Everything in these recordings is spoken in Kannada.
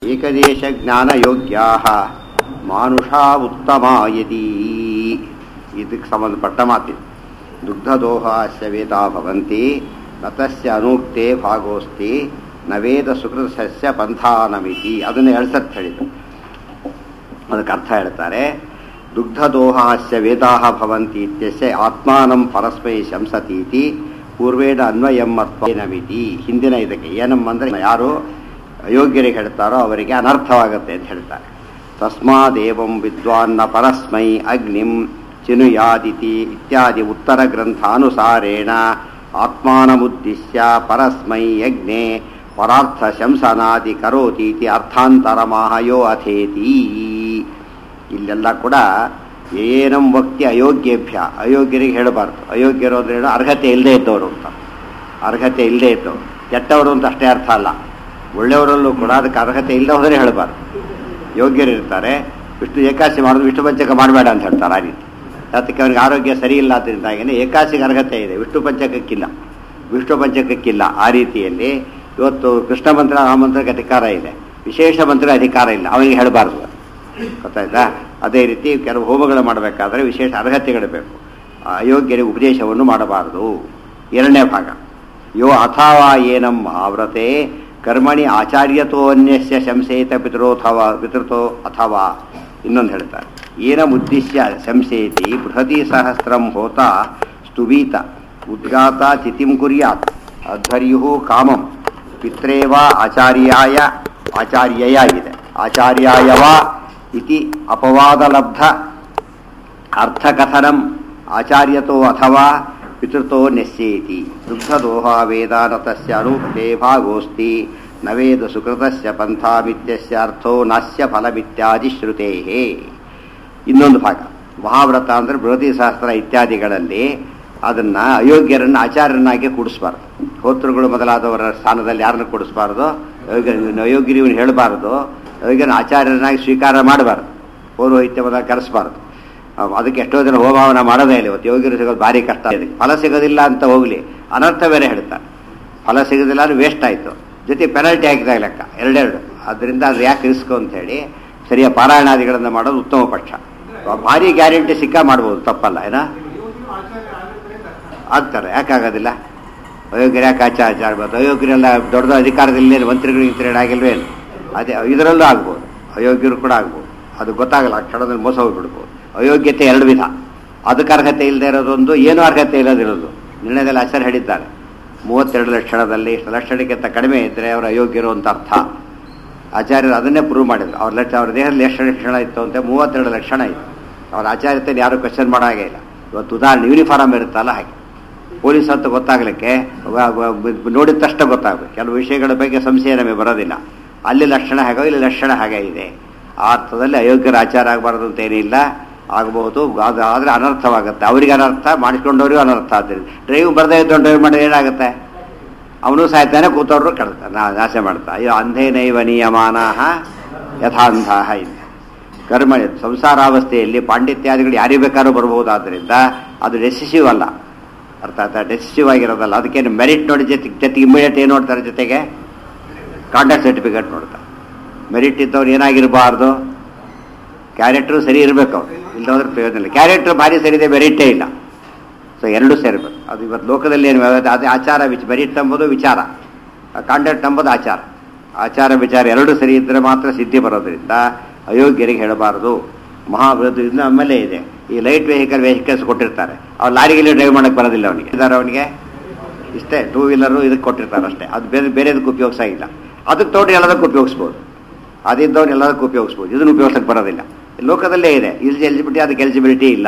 ಏಕದೇಶ ಜ್ಞಾನಯೋಗ್ಯಾ ಮಾನುಷಾ ಉತ್ತಮ ಯದಿ ಇದಕ್ಕೆ ಸಂಬಂಧಪಟ್ಟ ಮಾತಿದೆ ದುಗ್ಧದೋಹಾಸ್ಯ ವೇದಾ ಭವಂತಿ ನತಸ್ಯ ಅನೂಕ್ತೆ ಭಾಗೋಸ್ತಿ ನವೇದ ಸುಕೃತ ಸಸ್ಯ ಪಂಥಾನಮಿತಿ ಅದನ್ನು ಎಳ್ಸತ್ ಹೇಳಿದ್ರು ಅದಕ್ಕೆ ಅರ್ಥ ಹೇಳ್ತಾರೆ ದುಗ್ಧದೋಹಾಸ್ಯ ವೇದಾಹ ಭವಂತಿ ಇತ್ಯಸ್ಯ ಆತ್ಮಾನಂ ಪರಸ್ಮೈ ಶಂಸತೀತಿ ಪೂರ್ವೇಣ ಅನ್ವಯಂ ನಮಿತಿ ಹಿಂದಿನ ಇದಕ್ಕೆ ಏನಮ್ಮ ಅಂದರೆ ಯಾರು ಅಯೋಗ್ಯರಿಗೆ ಹೇಳ್ತಾರೋ ಅವರಿಗೆ ಅನರ್ಥವಾಗುತ್ತೆ ಅಂತ ಹೇಳ್ತಾರೆ ತಸ್ಮಾದೇವಂ ವಿದ್ವಾನ್ನ ಪರಸ್ಮೈ ಅಗ್ನಿಂ ಚಿನುಯಾದಿತಿ ಇತ್ಯಾದಿ ಉತ್ತರ ಗ್ರಂಥಾನುಸಾರೇಣ ಆತ್ಮಾನಮುದ್ದಿಶ್ಯ ಪರಸ್ಮೈ ಯಜ್ಞೆ ಪರಾರ್ಥ ಶಂಸನಾದಿ ಕರೋತೀತಿ ಅರ್ಥಾಂತರಮಾಹಯೋ ಅಥೇತಿ ಇಲ್ಲೆಲ್ಲ ಕೂಡ ಏನಂ ವಕ್ತಿ ಅಯೋಗ್ಯೇಭ್ಯ ಅಯೋಗ್ಯರಿಗೆ ಹೇಳಬಾರ್ದು ಅಯೋಗ್ಯರು ಅಂದ್ರೆ ಏನು ಅರ್ಹತೆ ಇಲ್ಲದೆ ಇದ್ದವರು ಅಂತ ಅರ್ಹತೆ ಇಲ್ಲದೆ ಇದ್ದವರು ಕೆಟ್ಟವರು ಅಂತ ಅಷ್ಟೇ ಅರ್ಥ ಅಲ್ಲ ಒಳ್ಳೆಯವರಲ್ಲೂ ಕೂಡ ಅದಕ್ಕೆ ಅರ್ಹತೆ ಇಲ್ಲದವರೇ ಹೇಳಬಾರ್ದು ಯೋಗ್ಯರಿರ್ತಾರೆ ವಿಷ್ಣು ಏಕಾಸಿ ಮಾಡೋದು ವಿಷ್ಣು ಪಂಚಕ ಮಾಡಬೇಡ ಅಂತ ಹೇಳ್ತಾರೆ ಆ ರೀತಿ ಅದಕ್ಕೆ ಅವನಿಗೆ ಆರೋಗ್ಯ ಸರಿ ಇಲ್ಲ ಆದ್ದರಿಂದಾಗಿನೇ ಏಕಾಸಿಗೆ ಅರ್ಹತೆ ಇದೆ ವಿಷ್ಣು ಪಂಚಕಕ್ಕಿಲ್ಲ ವಿಷ್ಣು ಪಂಚಕಕ್ಕಿಲ್ಲ ಆ ರೀತಿಯಲ್ಲಿ ಇವತ್ತು ಕೃಷ್ಣ ಮಂತ್ರ ಆ ಮಂತ್ರಕ್ಕೆ ಅಧಿಕಾರ ಇದೆ ವಿಶೇಷ ಮಂತ್ರ ಅಧಿಕಾರ ಇಲ್ಲ ಅವನಿಗೆ ಹೇಳಬಾರ್ದು ಗೊತ್ತಾಯ್ತಾ ಅದೇ ರೀತಿ ಕೆಲವು ಹೋಮಗಳು ಮಾಡಬೇಕಾದ್ರೆ ವಿಶೇಷ ಅರ್ಹತೆಗಳು ಬೇಕು ಅಯೋಗ್ಯರಿಗೆ ಉಪದೇಶವನ್ನು ಮಾಡಬಾರದು ಎರಡನೇ ಭಾಗ ಯೋ ಅಥಾವಾ ಏನಂ ಆವ್ರತೆ ಕರ್ಮಣಿ ಆಚಾರ್ಯತೋ ಅನ್ಯಸ್ಯ ಶಂಸೇತ ಪಿತೃಥವಾ ಪಿತೃತೋ ಅಥವಾ ಇನ್ನೊಂದು ಹೇಳ್ತಾರೆ ಏನ ಉದ್ದೇಶ್ಯ ಶಂಸೇತಿ ಬೃಹತಿ ಸಹಸ್ರಂ ಹೋತ ಸ್ತುವೀತ ಉದ್ಗಾತ ಚಿತಿಂ ಕುರ್ಯಾತ್ ಅಧ್ವರ್ಯು ಕಾಮಂ ಪಿತ್ರೇವ ಆಚಾರ್ಯಾಯ ಆಚಾರ್ಯಯ ಇದೆ ಆಚಾರ್ಯಾಯವ ಇತಿ ಅಪವಾದಲಬ್ಧ ಅರ್ಥಕಥನಂ ಆಚಾರ್ಯತೋ ಅಥವಾ ಪಿತೃತೋ ನೆಸ್ಯೇತಿ ದುಗ್ಧದೋಹ ವೇದಾನತಸ್ಯ ಅನೂಕ್ತೆ ಭಾಗೋಸ್ತಿ ನವೇದ ಸುಕೃತಸ್ಯ ಪಂಥಾಮಿತ್ಯಸ್ಯ ಅರ್ಥೋ ನಾಸ್ಯ ಫಲಮಿತ್ಯಾದಿ ಶ್ರುತೇ ಇನ್ನೊಂದು ಭಾಗ ಮಹಾವ್ರತ ಅಂದರೆ ಬೃಹತಿ ಶಾಸ್ತ್ರ ಇತ್ಯಾದಿಗಳಲ್ಲಿ ಅದನ್ನ ಅಯೋಗ್ಯರನ್ನ ಆಚಾರ್ಯರನ್ನಾಗಿ ಕೂಡಿಸ್ಬಾರ್ದು ಹೋತೃಗಳು ಮೊದಲಾದವರ ಸ್ಥಾನದಲ್ಲಿ ಯಾರನ್ನು ಕೂಡಿಸ್ಬಾರ್ದು ಅಯೋಗ್ಯರು ಇವನು ಹೇಳಬಾರ್ದು ಅಯೋಗ್ಯನ ಆಚಾರ್ಯರನ್ನಾಗಿ ಸ್ವೀಕಾರ ಮಾಡಬಾರ್ದು ಪೌರೋಹಿತ್ಯವಾದ ಕರೆಸಬಾರ್ದು ಅದಕ್ಕೆ ಎಷ್ಟೋ ಜನ ಹೋಮಾವನ ಮಾಡೋದೇ ಇಲ್ಲ ಇವತ್ತು ಯೋಗ್ಯರು ಸಿಗೋದು ಭಾರಿ ಕಷ್ಟ ಇದೆ ಫಲ ಸಿಗೋದಿಲ್ಲ ಅಂತ ಹೋಗಲಿ ಅನರ್ಥ ಬೇರೆ ಹೇಳ್ತಾರೆ ಫಲ ಸಿಗೋದಿಲ್ಲ ಅಂದ್ರೆ ವೇಸ್ಟ್ ಆಯಿತು ಜೊತೆ ಪೆನಾಲ್ಟಿ ಹಾಕಿದಾಗ ಲೆಕ್ಕ ಎರಡೆರಡು ಅದರಿಂದ ಅದು ಯಾಕೆ ರಿಸ್ಕ್ ಅಂತ ಹೇಳಿ ಸರಿಯ ಪಾರಾಯಣಾದಿಗಳನ್ನು ಮಾಡೋದು ಉತ್ತಮ ಪಕ್ಷ ಭಾರಿ ಗ್ಯಾರಂಟಿ ಸಿಕ್ಕ ಮಾಡ್ಬೋದು ತಪ್ಪಲ್ಲ ಏನಾ ಆಗ್ತಾರೆ ಯಾಕಾಗೋದಿಲ್ಲ ಅಯೋಗ್ಯರು ಯಾಕೆ ಆಚಾರ ಆಚಾರ ಮಾಡ್ಬೋದು ಅಯೋಗ್ಯರೆಲ್ಲ ದೊಡ್ಡ ದೊಡ್ಡ ಅಧಿಕಾರದಲ್ಲಿ ಮಂತ್ರಿಗಳು ಇಂತ್ರಿಗಳು ಆಗಿಲ್ವೇನು ಅದೇ ಇದರಲ್ಲೂ ಆಗ್ಬೋದು ಅಯೋಗ್ಯರು ಕೂಡ ಆಗ್ಬೋದು ಅದು ಗೊತ್ತಾಗಲ್ಲ ಆ ಕ್ಷಣದಲ್ಲಿ ಮೋಸ ಹೋಗ್ಬಿಡ್ಬೋದು ಅಯೋಗ್ಯತೆ ಎರಡು ವಿಧ ಅದಕ್ಕೆ ಅರ್ಹತೆ ಇಲ್ಲದೆ ಇರೋದೊಂದು ಏನೂ ಅರ್ಹತೆ ಇಲ್ಲದಿರೋದು ನಿರ್ಣಯದಲ್ಲಿ ಹೆಸರು ಹೇಳಿದ್ದಾರೆ ಮೂವತ್ತೆರಡು ಲಕ್ಷಣದಲ್ಲಿ ಇಷ್ಟು ಲಕ್ಷಣಕ್ಕಿಂತ ಕಡಿಮೆ ಇದ್ದರೆ ಅವರು ಅಯೋಗ್ಯರು ಅಂತ ಅರ್ಥ ಆಚಾರ್ಯರು ಅದನ್ನೇ ಪ್ರೂವ್ ಮಾಡಿದ್ರು ಅವ್ರ ಲಕ್ಷ ಅವ್ರ ದೇಹದಲ್ಲಿ ಎಷ್ಟು ಲಕ್ಷಣ ಇತ್ತು ಅಂತ ಮೂವತ್ತೆರಡು ಲಕ್ಷಣ ಇತ್ತು ಅವ್ರ ಆಚಾರ್ಯತೆ ಯಾರು ಕ್ವಶನ್ ಮಾಡೋ ಹಾಗೆ ಇಲ್ಲ ಇವತ್ತು ಉದಾಹರಣೆ ಯೂನಿಫಾರ್ಮ್ ಇರುತ್ತಲ್ಲ ಹಾಗೆ ಪೊಲೀಸ್ ಅಂತ ಗೊತ್ತಾಗಲಿಕ್ಕೆ ನೋಡಿದ ತಕ್ಷಣ ಗೊತ್ತಾಗಬೇಕು ಕೆಲವು ವಿಷಯಗಳ ಬಗ್ಗೆ ಸಂಶಯ ನಮಗೆ ಬರೋದಿಲ್ಲ ಅಲ್ಲಿ ಲಕ್ಷಣ ಹೇಗೋ ಇಲ್ಲಿ ಲಕ್ಷಣ ಹಾಗೆ ಇದೆ ಆ ಅರ್ಥದಲ್ಲಿ ಅಯೋಗ್ಯರ ಆಚಾರ ಆಗಬಾರ್ದು ಅಂತ ಏನಿಲ್ಲ ಆಗಬಹುದು ಅದು ಆದರೆ ಅನರ್ಥವಾಗುತ್ತೆ ಅವರಿಗೆ ಅನರ್ಥ ಮಾಡಿಸ್ಕೊಂಡವ್ರಿಗೂ ಅನರ್ಥ ಆಗ್ತದೆ ಡ್ರೈವ್ ಬರದೇ ಇದ್ದವನು ಡ್ರೈವ್ ಮಾಡಿದ್ರೆ ಏನಾಗುತ್ತೆ ಅವನು ಸಾಯ್ತಾನೆ ಕೂತವ್ರು ಕಳ್ತಾನೆ ನಾಶ ಮಾಡ್ತಾ ಅಯ್ಯೋ ಅಂಧೇನೈವ ನಿಯಮಾನಾಹ ಯಥಾಂಧಾಹ ಇಲ್ಲ ಕರ್ಮ ಸಂಸಾರಾವಸ್ಥೆಯಲ್ಲಿ ಪಾಂಡಿತ್ಯಾದಿಗಳು ಯಾರಿಗೆ ಬೇಕಾದ್ರೂ ಬರ್ಬೋದಾದ್ರಿಂದ ಅದು ಡೆಸಿಸಿವ್ ಅಲ್ಲ ಅರ್ಥ ಆಯ್ತಾ ಡೆಸಿಸಿವ್ ಆಗಿರೋದಲ್ಲ ಅದಕ್ಕೇನು ಮೆರಿಟ್ ನೋಡಿ ಜೊತೆ ಜೊತೆಗೆ ಇಮಿಡಿಯೇಟ್ ಏನು ನೋಡ್ತಾರೆ ಜೊತೆಗೆ ಕಾಂಟ್ಯಾಕ್ಟ್ ಸರ್ಟಿಫಿಕೇಟ್ ನೋಡ್ತಾರೆ ಮೆರಿಟ್ ಇದ್ದವ್ರು ಏನಾಗಿರಬಾರ್ದು ಕ್ಯಾರೆಕ್ಟ್ರು ಸರಿ ಇರಬೇಕು ಅವ್ರು ಇಲ್ಲದೋದ್ರೆ ಪ್ರಯೋಜನ ಇಲ್ಲ ಕ್ಯಾರೆಕ್ಟ್ರ್ ಭಾರಿ ಸರಿ ಇದೆ ಮೆರಿಟೇ ಇಲ್ಲ ಸೊ ಎರಡೂ ಸೇರಬೇಕು ಅದು ಇವತ್ತು ಲೋಕದಲ್ಲಿ ಏನು ವ್ಯವಸ್ಥೆ ಅದೇ ಆಚಾರ ವಿಚ ಮೆರಿಟ್ ಎಂಬುದು ವಿಚಾರ ಕಾಂಟ್ಯಾಕ್ಟ್ ಎಂಬುದು ಆಚಾರ ಆಚಾರ ವಿಚಾರ ಎರಡೂ ಸರಿ ಇದ್ದರೆ ಮಾತ್ರ ಸಿದ್ಧಿ ಬರೋದ್ರಿಂದ ಅಯೋಗ್ಯರಿಗೆ ಹೇಳಬಾರದು ಮಹಾಬೃಹತ್ ಇದು ನಮ್ಮಲ್ಲೇ ಇದೆ ಈ ಲೈಟ್ ವೆಹಿಕಲ್ ವೆಹಿಕಲ್ಸ್ ಕೊಟ್ಟಿರ್ತಾರೆ ಅವ್ರು ಲಾರಿಗೆಲ್ಲಿ ಡ್ರೈವ್ ಮಾಡೋಕ್ಕೆ ಬರೋದಿಲ್ಲ ಅವನಿಗೆ ಇದ್ದಾರೆ ಅವನಿಗೆ ಇಷ್ಟೇ ಟೂ ವೀಲರು ಇದಕ್ಕೆ ಕೊಟ್ಟಿರ್ತಾರೆ ಅಷ್ಟೇ ಅದು ಬೇರೆ ಬೇರೆದಕ್ಕೆ ಉಪಯೋಗಿಸಾಗಿಲ್ಲ ಅದಕ್ಕೆ ತೋಟಿ ಎಲ್ಲದಕ್ಕೂ ಉಪಯೋಗಿಸ್ಬೋದು ಅದಿದ್ದವ್ನು ಎಲ್ಲದಕ್ಕೂ ಉಪಯೋಗಿಸ್ಬೋದು ಇದನ್ನು ಉಪಯೋಗಿಸಕ್ಕೆ ಬರೋದಿಲ್ಲ ಲೋಕದಲ್ಲೇ ಇದೆ ಇಲ್ಲಿ ಎಲಿಜಿಬಿಲಿಟಿ ಅದಕ್ಕೆ ಎಲಿಜಿಬಿಲಿಟಿ ಇಲ್ಲ